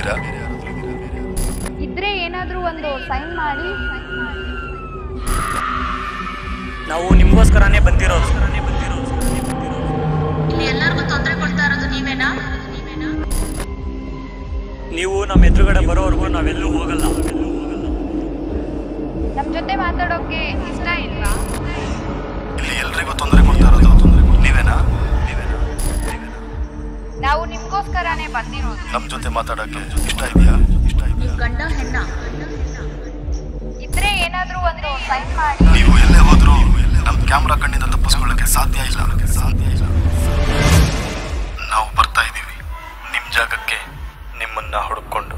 ಇದ್ದೀರಾ ಇದ್ರೆ ಏನಾದ್ರೂ ಒಂದು ಸೈನ್ ಮಾಡಿ ನಾವು ನಿಮಗೋಸ್ಕರನೇ ಬಂದಿರೋದು ಇಲ್ಲಿ ಎಲ್ಲರಿಗೂ ತೊಂದರೆ ಕೊಡ್ತಾ ಇರೋದು ನೀವೇನಾ ನೀವು ನಮ್ಮ ಎದುರುಗಡೆ ಬರೋವರೆಗೂ ನಾವೆಲ್ಲೂ ಹೋಗಲ್ಲ ನಮ್ ಜೊತೆ ಮಾತಾಡೋಕೆ ಇಷ್ಟ ಇಲ್ವಾ ಇಲ್ಲಿ ಎಲ್ರಿಗೂ ತೊಂದರೆ ಕೊಡ್ತಾ ಇರೋದು ನೀವೇನಾ ನೀವೇನಾ ನೀವೇನಾ ನಾವು ನಿಮ್ಗೋಸ್ಕರನೇ ಬಂದಿರೋದು ನಮ್ಮ ಜೊತೆ ಮಾತಾಡೋಕ್ಕೆ ಇಷ್ಟ ಇದೆಯಾ ಇಷ್ಟ ಇದೆಯಾ ನೀವು ಗಂಡ ಹೆಣ್ಣ ಇದ್ರೆ ಏನಾದ್ರೂ ಒಂದು ಸೈನ್ ಮಾಡಿ ನೀವು ಎಲ್ಲೇ ಹೋದ್ರೂ ನಮ್ಮ ಕ್ಯಾಮ್ರಾ ಕಣ್ಣಿಂದ ತಪ್ಪಿಸ್ಕೊಳ್ಳೋಕೆ ಸಾಧ್ಯ ಇಲ್ಲ ಸಾಧ್ಯ ಇಲ್ಲ ನಾವು ಬರ್ತಾ ಇದ್ದೀವಿ ನಿಮ್ಮ ಜಾಗಕ್ಕೆ ನಿಮ್ಮನ್ನ ಹುಡುಕೊಂಡು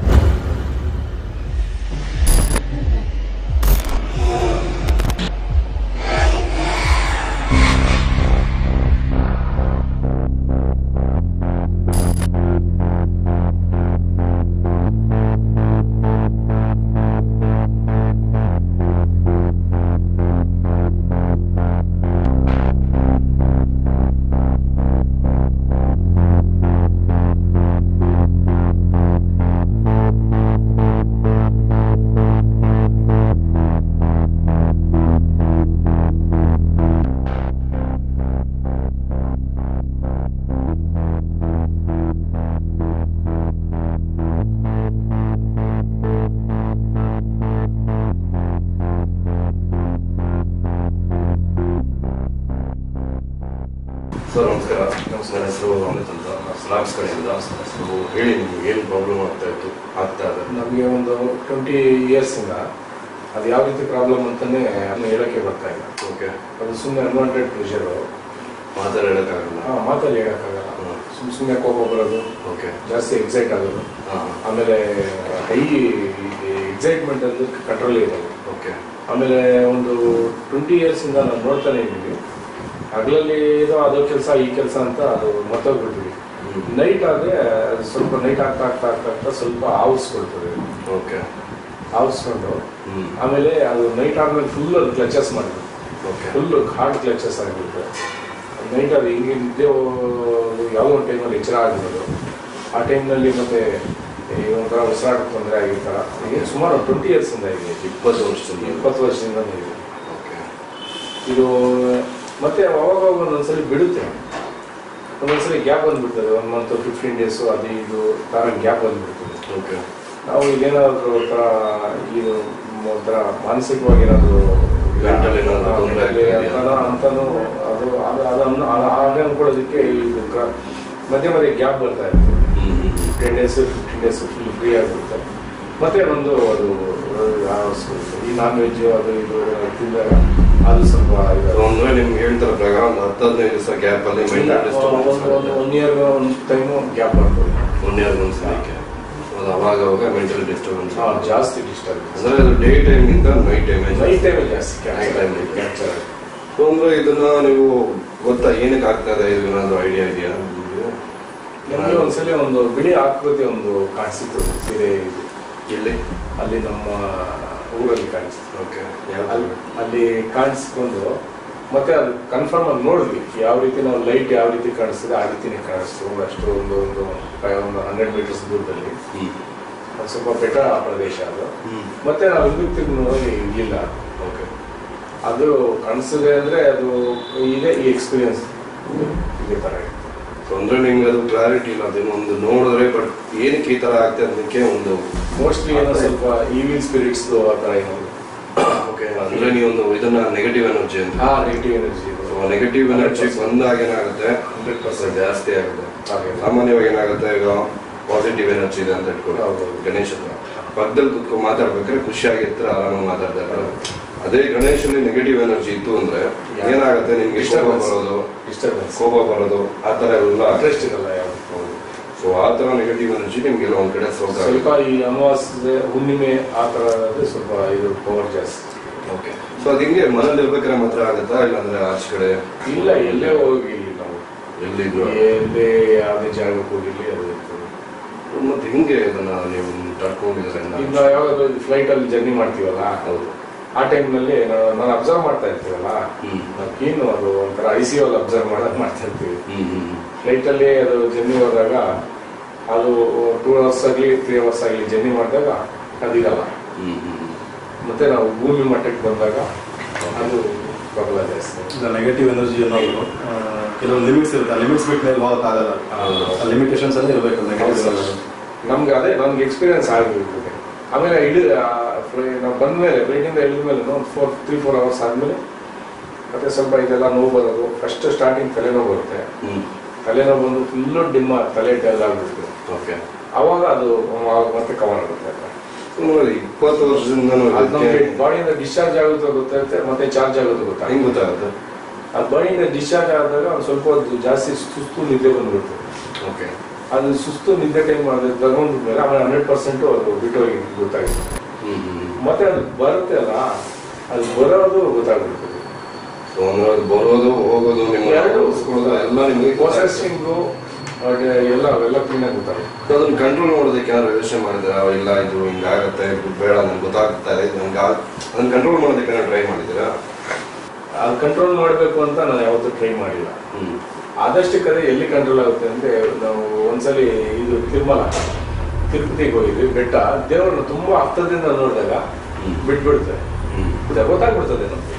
ಸರ್ ನಮಸ್ಕಾರ ನಮಸ್ಕಾರ ಹೆಸರು ಅಮಿತ್ ಅಂತ ಸ್ಲಾಬ್ಸ್ ಕಡೆಯಿಂದ ಸೊ ಹೇಳಿ ನಿಮ್ಗೆ ಏನು ಪ್ರಾಬ್ಲಮ್ ಆಗ್ತಾ ಇತ್ತು ಆಗ್ತಾ ಇದೆ ನಮಗೆ ಒಂದು ಟ್ವೆಂಟಿ ಇಯರ್ಸಿಂದ ಅದು ಯಾವ ರೀತಿ ಪ್ರಾಬ್ಲಮ್ ಅಂತಾನೆ ಅದನ್ನ ಹೇಳೋಕ್ಕೆ ಬರ್ತಾ ಇಲ್ಲ ಓಕೆ ಅದು ಸುಮ್ಮನೆ ಅನ್ವಾಂಟೆಡ್ ಪ್ರೆಷರು ಮಾತಾಡ ಹೇಳೋಕ್ಕಾಗಲ್ಲ ಮಾತಲ್ಲಿ ಹೇಳೋಕ್ಕಾಗಲ್ಲ ಹ್ಮ್. ಸುಮ್ಮ ಸುಮ್ಮನೆ ಕೋಪ ಬರೋದು ಓಕೆ ಜಾಸ್ತಿ ಎಕ್ಸೈಟ್ ಆಗೋದು ಹಾಂ ಆಮೇಲೆ ಹೈ ಎಕ್ಸೈಟ್ಮೆಂಟ್ ಅಂದ್ರೆ ಕಂಟ್ರೋಲ್ ಇರೋದು ಓಕೆ ಆಮೇಲೆ ಒಂದು ಟ್ವೆಂಟಿ ಇಯರ್ಸಿಂದ ನಾನು ನೋಡ್ತಾನೆ ಇದ್ದೀವಿ ಹಗಲಲ್ಲಿ ಏನೋ ಅದೋ ಕೆಲಸ ಈ ಕೆಲಸ ಅಂತ ಅದು ಮರ್ತೋಗ್ಬಿಡ್ತೀವಿ ಹ್ಮ್. ನೈಟ್ ಆದರೆ ಅದು ಸ್ವಲ್ಪ ನೈಟ್ ಆಗ್ತಾ ಆಗ್ತಾ ಆಗ್ತಾ ಆಗ್ತಾ ಸ್ವಲ್ಪ ಆವರಿಸ್ಕೊಳ್ತದೆ ಓಕೆ ಆವರಿಸ್ಕೊಂಡು ಹ್ಞೂ ಆಮೇಲೆ ಅದು ನೈಟ್ ಆದ್ಮೇಲೆ ಫುಲ್ ಅದು ಕ್ಲಚಸ್ ಮಾಡಿದ್ರು ಓಕೆ ಫುಲ್ ಹಾರ್ಡ್ ಕ್ಲಚಸ್ ಆಗಿರುತ್ತೆ ನೈಟ್ ಅದು ಹಿಂಗೆ ನಿದ್ದೆ ಹೋಗೋದು ಯಾವುದೋ ಒಂದು ಟೈಮಲ್ಲಿ ಎಚ್ಚರ ಆಗಿರೋದು ಆ ಟೈಮ್ನಲ್ಲಿ ಮತ್ತೆ ಈ ಒಂಥರ ಉಸಿರಾಟ ತೊಂದರೆ ಆಗಿರ್ತಾರ ಈಗ ಸುಮಾರು ಟ್ವೆಂಟಿ ಇಯರ್ಸಿಂದ ಇದೆ ಇಪ್ಪತ್ತು ವರ್ಷದಿಂದ ಇಪ್ಪತ್ತು ವರ್ಷದಿಂದ ಇದೆ ಓಕೆ ಇದು ಮತ್ತೆ ಅವಾಗ ಒಂದೊಂದ್ಸಲಿ ಬಿಡುತ್ತೆ ಒಂದೊಂದ್ಸಲಿ ಗ್ಯಾಪ್ ಬಂದ್ಬಿಡ್ತದೆ ಒನ್ ಮಂತ್ ಫಿಫ್ಟೀನ್ ಡೇಸು ಅದು ಇದು ತರ ಗ್ಯಾಪ್ ಬಂದ್ಬಿಡ್ತದೆ ಓಕೆ ನಾವು ಇದೇನಾದ್ರು ಒಂಥರ ಇದು ಒಂಥರ ಮಾನಸಿಕವಾಗಿ ಏನಾದ್ರು Mental ಏನಾದ್ರು ತೊಂದ್ರೆ ಆಗ್ತಿದ್ಯಾ? ಅಂತಾನೋ ಅಂತಾನೂ ಅದು ಅದು ಅದನ್ನು ಅದು ಹಾಗೆ ಅನ್ಕೊಳ್ಳೋದಕ್ಕೆ ಇದು ಕ- ಮಧ್ಯೆ ಮಧ್ಯೆ ಗ್ಯಾಪ್ ಬರ್ತಾ ಇರ್ತದೆ ಹ್ಞೂ ಹ್ಞೂ ten days fifteen days full free ಆಗಿರುತ್ತೆ ಮತ್ತೆ ಒಂದು ಅದು ಆವರಿಸ್ಕೊಳ್ತದೆ. ಈ ನಾನ್ ವೆಜ್ ಅದು ಇದು ತಿಂದಾಗ ಅದು ಸ್ವಲ್ಪ ಇದು ಒಂದು ವೇಳೆ ನಿಮ್ಗೆ ಹೇಳ್ತಾರ ಪ್ರಕಾರ ಒಂದು ಹತ್ತು ಹದಿನೈದು ದಿವಸ ಗ್ಯಾಪಲ್ಲಿ ಮೆಂಟಲ್ ಡಿಸ್ಟರ್ಬೆನ್ಸ್ ಒನ್ ಇಯರ್ ಒಂದು ಟೈಮು ಗ್ಯಾಪ್ ಬರ್ತದೆ ಒನ್ ಇಯರ್ ಒಂದು ಸಲಕ್ಕೆ ಅದು ಅವಾಗ ಅವಾಗ ಮೆಂಟಲ್ ಡಿಸ್ಟರ್ಬೆನ್ಸ್ ಹಾ, ಜಾಸ್ತಿ ಡಿಸ್ಟರ್ಬ್ ಅಂದರೆ ಅದು ಡೇ ಟೈಮಿಂದ ನೈಟ್ ಟೈಮ್ ನೈಟ್ ಟೈಮಲ್ಲಿ ಜಾಸ್ತಿ Night time ಅಲ್ಲಿ. ಕ್ಯಾಪ್ಚರ್ ಆಗುತ್ತೆ ಅಂದ್ರೆ ಇದನ್ನ ನೀವು ಗೊತ್ತಾ ಏನಕ್ಕೆ ಆಗ್ತದೆ ಇದು ಏನಾದ್ರು ಐಡಿಯಾ ಇದೆಯಾ ನಿಮ್ಗೆ? ನಮಗೆ ಒಂದ್ಸಲಿ ಒಂದು ಬಿಳಿ ಆಕೃತಿ ಒಂದು ಕಾಣಿಸಿತ್ತು ಸೀರೆ ಇದು. ಎಲ್ಲಿ ಅಲ್ಲಿ ನಮ್ಮ ಊರಲ್ಲಿ ಕಾಣಿಸಿತ್ತು ಓಕೆ ಅಲ್ಲಿ ಅಲ್ಲಿ ಕಾಣಿಸ್ಕೊಂಡು ಮತ್ತೆ ಅದು ಕನ್ಫರ್ಮ್ ಆಗಿ ನೋಡಿದ್ವಿ ಯಾವ ರೀತಿ ನಾವು ಲೈಟ್ ಯಾವ ರೀತಿ ಕಾಣಿಸ್ತದೆ ಆ ರೀತಿನೇ ಕಾಣಿಸ್ತು ಒಂದು ಅಷ್ಟು ಒಂದು ಒಂದು ಫೈವ್ ಒಂದು ಹಂಡ್ರೆಡ್ ಮೀಟರ್ಸ್ ದೂರದಲ್ಲಿ ಒಂದು ಸ್ವಲ್ಪ ಬೆಟ್ಟ ಪ್ರದೇಶ ಅದು ಮತ್ತೆ ನಾವು ಹಿಂದಕ್ಕೆ ತಿರುಗಿ ನೋಡಿ ಇಲ್ಲ ಓಕೆ ಅದು ಕಾಣಿಸ್ತದೆ ಅಂದ್ರೆ ಅದು ಇದೆ ಈ ಎಕ್ಸ್ಪೀರಿಯನ್ಸ್ ಇದೇ ತರ ಇದೆ. ಅಂದ್ರೆ ನಿಮ್ಗೆ ಅದು ಕ್ಲಾರಿಟಿ ಇಲ್ಲ ಅದೇನೋ ಒಂದು ನೋಡಿದ್ರೆ ಬಟ್ ಏನಕ್ಕೆ ಈ ತರ ಆಗ್ತದೆ ಅದಕ್ಕೆ ಒಂದು ಮೋಸ್ಟ್ಲಿ ಏನೋ ಸ್ವಲ್ಪ ಈವಿಲ್ ಸ್ಪಿರಿಟ್ಸ್ ಆ ಥರ ಏನೋ ಓಕೆ ಅಂದ್ರೆ ನೀವೊಂದು ಇದನ್ನ ನೆಗೆಟಿವ್ ಎನರ್ಜಿ ಅಂತ ಹಾ ನೆಗೆಟಿವ್ ಎನರ್ಜಿ ನೆಗೆಟಿವ್ ಎನರ್ಜಿ ಬಂದಾಗ ಏನಾಗುತ್ತೆ ಹಂಡ್ರೆಡ್ ಸ್ವಲ್ಪ ಪರ್ಸೆಂಟ್ ಜಾಸ್ತಿ ಆಗುತ್ತೆ ಹಾಗೆ ಸಾಮಾನ್ಯವಾಗಿ ಏನಾಗುತ್ತೆ ಈಗ ಪಾಸಿಟಿವ್ ಎನರ್ಜಿ ಇದೆ ಅಂತ ಇಟ್ಕೊಳ್ಳಿ ಹೌದು. ಗಣೇಶ ಹತ್ರ ಪಕ್ಕದಲ್ಲಿ ಕುತ್ಕೊಂಡು ಮಾತಾಡ್ಬೇಕಾದ್ರೆ ಖುಷಿಯಾಗಿರ್ತಾರೆ ಆರಾಮಾಗಿ ಮಾತಾಡ್ತಾರೆ ಅದೇ ಗಣೇಶನಲ್ಲಿ ನೆಗೆಟಿವ್ ಎನರ್ಜಿ ಇತ್ತು ಅಂದ್ರೆ ಏನಾಗುತ್ತೆ ನಿಮ್ಗೆ ಕೋಪ Disturbance. ಬರೋದು ಡಿಸ್ಟರ್ಬೆನ್ಸ್ ಕೋಪ ಬರೋದು ಆ ಥರ ಎಲ್ಲ ಇಂಟ್ರೆಸ್ಟ್ ಇರಲ್ಲ ಯಾವುದು ಸೊ ಆ ಥರ ನೆಗೆಟಿವ್ ಎನರ್ಜಿ ನಿಮ್ಗೆ ಎಲ್ಲ ಒಂದ್ ಕಡೆ ಸೋಕ ಸ್ವಲ್ಪ ಈ ಅಮಾವಾಸ್ಯೆ ಹುಣ್ಣಿಮೆ ಆ ಥರ ಆದ್ರೆ ಸ್ವಲ್ಪ ಇದು ಪವರ್ ಜಾಸ್ತಿ ಓಕೆ ಸೊ ಅದು ಹಿಂಗೆ ಮನೇಲಿ ಇರ್ಬೇಕಾದ್ರೆ ಮಾತ್ರ ಆಗುತ್ತಾ ಇಲ್ಲಾಂದ್ರೆ ಆಚೆ ಕಡೆ ಇಲ್ಲ ಎಲ್ಲೇ ಹೋಗಿ ನಾವು ಎಲ್ಲಿದ್ರು ಎಲ್ಲೇ ಯಾವುದೇ ಜಾಗಕ್ಕೆ ಹೋಗಿರ್ಲಿ ಅದು ಇರ್ತದೆ ಮತ್ತೆ ಹಿಂಗೆ ಇದನ್ನ ನೀವು ತಡ್ಕೊಂಡಿದ್ರೆ ಈಗ ನಾವು ಯಾವಾಗಾದ್ರೂ ಫ್ಲೈಟ್ ಅಲ್ಲಿ ಜರ್ನಿ ಮಾಡ್ತೀವಲ್ಲ ಹೌದು ಆ ಟೈಮ್ನಲ್ಲಿ ನಾನು ಅಬ್ಸರ್ವ್ ಮಾಡ್ತಾ ಇರ್ತೀವಲ್ಲ ಹ್ಮ್ ನಾವು ಕೀನು ಅದು ಒಂಥರ ಐ ಸಿ ಅಲ್ಲಿ ಅಬ್ಸರ್ವ್ ಮಾಡೋದು ಮಾಡ್ತಾ ಇರ್ತೀವಿ ಹ್ಮ್ ಹ್ಮ್ ಫ್ಲೈಟಲ್ಲಿ ಅದು ಜರ್ನಿ ಹೋದಾಗ ಅದು ಟೂ ಅವರ್ಸ್ ಆಗಲಿ ತ್ರೀ ಅವರ್ಸ್ ಆಗಲಿ ಜರ್ನಿ ಮಾಡಿದಾಗ ಅದಿರಲ್ಲ ಹ್ಮ್ ಹ್ಮ್ ಮತ್ತೆ ನಾವು ಭೂಮಿ ಮಟ್ಟಕ್ಕೆ ಬಂದಾಗ ಅದು ಪ್ರಬಲ ಜಾಸ್ತಿ ಈಗ ನೆಗೆಟಿವ್ ಎನರ್ಜಿ ಅನ್ನೋದು ಆ, ಕೆಲವೊಂದು ಲಿಮಿಟ್ಸ್ ಇರುತ್ತೆ ಆ ಲಿಮಿಟ್ಸ್ ಬಿಟ್ಟು ಮೇಲೆ ಹೋಗೋಕ್ಕಾಗಲ್ಲ ಹೌದು. ಆ ಲಿಮಿಟೇಷನ್ಸ್ ಎಲ್ಲ ಇರಬೇಕು ನೆಗೆಟಿವ್ ಎನರ್ಜಿ ನಮ್ಗೆ ಅದೇ ನಮ್ಗೆ ಎಕ್ಸ್ಪೀರಿಯನ್ಸ್ ಆಗಿರ್ತದೆ ಆಮೇಲೆ ಇಳಿ ನಾವು ಬಂದ್ಮೇಲೆ ಬೆಳಗ್ಗಿಂದ ಇಳಿದ ಮೇಲೆ ಒಂದು ಫೋರ್ ತ್ರೀ ಫೋರ್ ಅವರ್ಸ್ ಆದಮೇಲೆ ಮತ್ತೆ ಸ್ವಲ್ಪ ಇದೆಲ್ಲ ನೋವು ಬರೋದು ಫಸ್ಟ್ ಸ್ಟಾರ್ಟಿಂಗ್ ತಲೆನೋವು ಬರುತ್ತೆ ಹ್ಮ್ ತಲೆನೋವು ಬಂದು ಫುಲ್ಲು ಡಿಮ್ಮ ತಲೆ ಡಲ್ ಆಗ್ಬಿಡುತ್ತೆ ಓಕೆ ಅವಾಗ ಅದು ಅವಾಗ ಮತ್ತೆ ಕವರ್ ಆಗುತ್ತೆ ಸುಮಾರು ಇಪ್ಪತ್ತು ವರ್ಷದಿಂದನೂ ಅದು ನಮಗೆ ಇದಕ್ಕೆ ಬಾಡಿಯಿಂದ ಡಿಸ್ಚಾರ್ಜ್ ಆಗುತ್ತೆ ಗೊತ್ತಾಗುತ್ತೆ ಮತ್ತೆ ಚಾರ್ಜ್ ಆಗುತ್ತೆ ಗೊತ್ತಾಗುತ್ತೆ ಹೆಂಗ್ ಗೊತ್ತಾಗುತ್ತೆ ಅದು ಬಾಡಿಯಿಂದ ಡಿಸ್ಚಾರ್ಜ್ ಆದಾಗ ಒಂದು ಸ್ವಲ್ಪ ಹೊತ್ತು ಜಾಸ್ತಿ ಸುಸ್ತು ನಿದ್ದೆ ಬಂದ್ಬಿಡುತ್ತೆ ಓಕೆ ಅದು ಸುಸ್ತು ನಿದ್ದೆ ಟೈಮ್ ಅದು ತಗೊಂಡ್ಮೇಲೆ ಆಮೇಲೆ ಹಂಡ್ರೆಡ್ ಪರ್ಸೆಂಟು ಅದು ಬಿಟ್ಟು ಹೋಗಿ ಗೊತ್ತಾಗುತ್ತೆ ಹ್ಮ್ ಹ್ಮ್ ಮತ್ತೆ ಅದು ಬರುತ್ತೆ ಅಲ್ಲ ಅದು ಬರೋದು ಗೊತ್ತಾಗ್ಬಿಡ್ತದೆ ಸೊ ಅಂದ್ರೆ ಅದು ಬರೋದು ಹೋಗೋದು ನಿಮ್ಮ ಎರಡು ಉಳಿಸ್ಕೊಳ್ಳೋದು ಎಲ್ಲ ನಿಮಗೆ ಪ್ರೊಸೆಸಿಂಗು ಎಲ್ಲ ಅವೆಲ್ಲ ಕ್ಲೀನಾಗಿ ಗೊತ್ತಾಗುತ್ತೆ ಅದನ್ನ ಕಂಟ್ರೋಲ್ ಮಾಡೋದಕ್ಕೆ ಏನಾದ್ರು ಯೋಚನೆ ಮಾಡಿದ್ರೆ ಇಲ್ಲ ಇದು ಹಿಂಗಾಗತ್ತೆ ಇದು ಬೇಡ ನನ್ಗೆ ಗೊತ್ತಾಗ್ತಾ ಇದೆ ಇದು ನಂಗೆ ಆಗ್- ಅದನ್ನ ಕಂಟ್ರೋಲ್ ಮಾಡೋದಕ್ಕೆ ಏನಾದ್ರು ಟ್ರೈ ಮಾಡಿದ್ದೀರಾ ಅದು ಕಂಟ್ರೋಲ್ ಮಾಡಬೇಕು ಅಂತ ನಾನು ಯಾವತ್ತೂ ಟ್ರೈ ಮಾಡಿಲ್ಲ ಹ್ಮ್ ಆದಷ್ಟಕ್ಕೆ ಅದೇ ಎಲ್ಲಿ ಕಂಟ್ರೋಲ್ ಆಗುತ್ತೆ ಅಂದ್ರೆ ನಾವು ಒಂದ್ಸಲಿ ಇದು ತಿರುಮಲ ತಿರುಪತಿಗೆ ಹೋಗಿದ್ವಿ ಬೆಟ್ಟ ದೇವರನ್ನ ತುಂಬಾ ಹತ್ತದಿಂದ ನೋಡಿದಾಗ ಹ್ಮ್. ಬಿಟ್ಬಿಡುತ್ತೆ ಹ್ಮ್ ಇದು ಗೊತ್ತಾಗ್ಬಿಡ್ತದೆ ನಮ್ಗೆ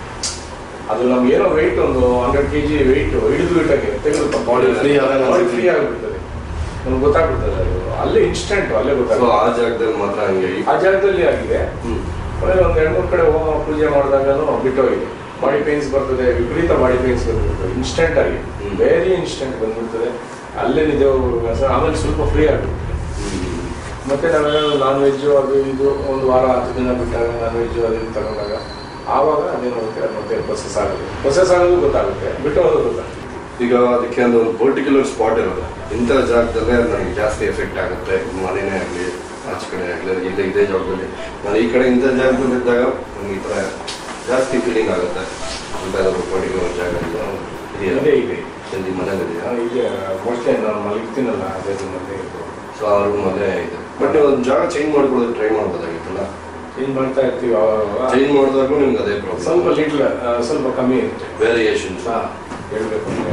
ಅದು ನಮ್ಗೆ ಏನೋ ವೆಯ್ಟ್ ಒಂದು ಹಂಡ್ರೆಡ್ ಕೆ ಜಿ ವೆಯ್ಟ್ ಹಿಡಿದು ಬಿಟ್ಟಾಗೆ ತೆಗೆದು ಬಾಡಿ Free ಆದಾಗ ಬಾಡಿ ಫ್ರೀ ಆಗಿಬಿಡ್ತದೆ ನಮ್ಗೆ ಗೊತ್ತಾಗ್ಬಿಡ್ತದೆ ಅದು ಅಲ್ಲೇ ಇನ್ಸ್ಟೆಂಟ್ ಅಲ್ಲೇ ಸೊ ಗೊತ್ತಾಗುತ್ತೆ ಆ ಜಾಗದಲ್ಲಿ ಮಾತ್ರ ಹಂಗೆ ಆ ಜಾಗದಲ್ಲಿ ಆಗಿದೆ ಹ್ಮ್ ಆಮೇಲೆ ಒಂದು ಎರಡು ಮೂರು ಕಡೆ ಹೋಮ ಪೂಜೆ ಮಾಡಿದಾಗನು ಬಿಟ್ಟೋಗಿದೆ ಬಾಡಿ ಪೇನ್ಸ್ ಬರ್ತದೆ ವಿಪರೀತ ಬಾಡಿ ಪೇನ್ಸ್ ಬಂದ್ಬಿಡ್ತದೆ ಇನ್ಸ್ಟೆಂಟ್ ಆಗಿ ಹ್ಮ್. ವೆರಿ ಇನ್ಸ್ಟೆಂಟ್ ಬಂದ್ಬಿಡ್ತದೆ ಅಲ್ಲೇ ನಿದ್ದೆ ಹೋಗ್ಬಿಡುತ್ತೆ ಸರ್ ಆಮೇಲೆ ಸ್ವಲ್ಪ ಫ್ರೀ ಆಗುತ್ತೆ ಹ್ಮ್ ಮತ್ತೆ ನಾವೇನಾದ್ರು ನಾನ್ ವೆಜ್ಜು ಅದು ಇದು ಒಂದು ವಾರ ಹತ್ತು ದಿನ ಬಿಟ್ಟಾಗ ನಾನ್ ವೆಜ್ಜು ಅದು ಇದು ತಗೊಂಡಾಗ ಆವಾಗ ಅದೇನಾಗುತ್ತೆ ಅದು ಮತ್ತೆ ಪ್ರೊಸೆಸ್ ಆಗುತ್ತೆ ಪ್ರೊಸೆಸ್ ಆಗೋದು ಗೊತ್ತಾಗುತ್ತೆ ಬಿಟ್ಟು ಹೋಗೋದು ಗೊತ್ತಾಗುತ್ತೆ ಈಗ ಅದಕ್ಕೆ ಒಂದು ಪರ್ಟಿಕ್ಯುಲರ್ ಸ್ಪಾಟ್ ಇರುತ್ತೆ ಇಂಥ ಜಾಗದಲ್ಲೇ ಅದು ನನಗೆ ಜಾಸ್ತಿ ಎಫೆಕ್ಟ್ ಆಗುತ್ತೆ ಮನೆನೇ ಆಗಲಿ ಆಚೆ ಕಡೆ ಆಗಲಿ ಇಲ್ಲೇ ಇದೇ ಜಾಗದಲ್ಲಿ ನಾನು ಈ ಕಡೆ ಇಂಥ ಜಾಗದಲ್ಲಿ ಇದ್ದಾಗ ನನಗೆ ಈ ಥರ ಜಾಸ್ತಿ ಫೀಲಿಂಗ್ ಆಗುತ್ತೆ ಅಂತ ಯಾವ್ದಾದ್ರು ಪರ್ಟಿಕ್ಯುಲರ್ ಜಾಗ ಇದೇ ಇದೆಯಲ್ಲ ಇದೆ ಇಲ್ಲಿ ಮನೇಲಿದೆಯಾ ಇದೆ ಮೋಸ್ಟ್ಲಿ ನಾನು ಮಲಗ್ತೀನಲ್ಲ ಅದೇ ರೂಮಲ್ಲೇ ಇದು ಸೊ ಆ ರೂಮಲ್ಲೇ ಇದೆ ಬಟ್ ನೀವು ಒಂದು ಜಾಗ ಚೇಂಜ್ ಮಾಡ್ಕೊಳ್ಳೋದು ಟ್ರೈ ಮಾಡ್ಬೋದಾಗಿತ್ತಲ್ಲ ಚೇಂಜ್ ಮಾಡ್ತಾ ಇರ್ತೀವಿ ಅವಾಗ ಚೇಂಜ್ ಮಾಡಿದಾಗೂ ನಿಮ್ಗೆ ಅದೇ ಸ್ವಲ್ಪ ಪ್ರಾಬ್ಲಮ್ ಲಿಟ್ಲ್ ಸ್ವಲ್ಪ ಕಮ್ಮಿ ಇರುತ್ತೆ ವೇರಿಯೇಷನ್ಸ್ ಹೇಳ್ಬೇಕು ಅಂದರೆ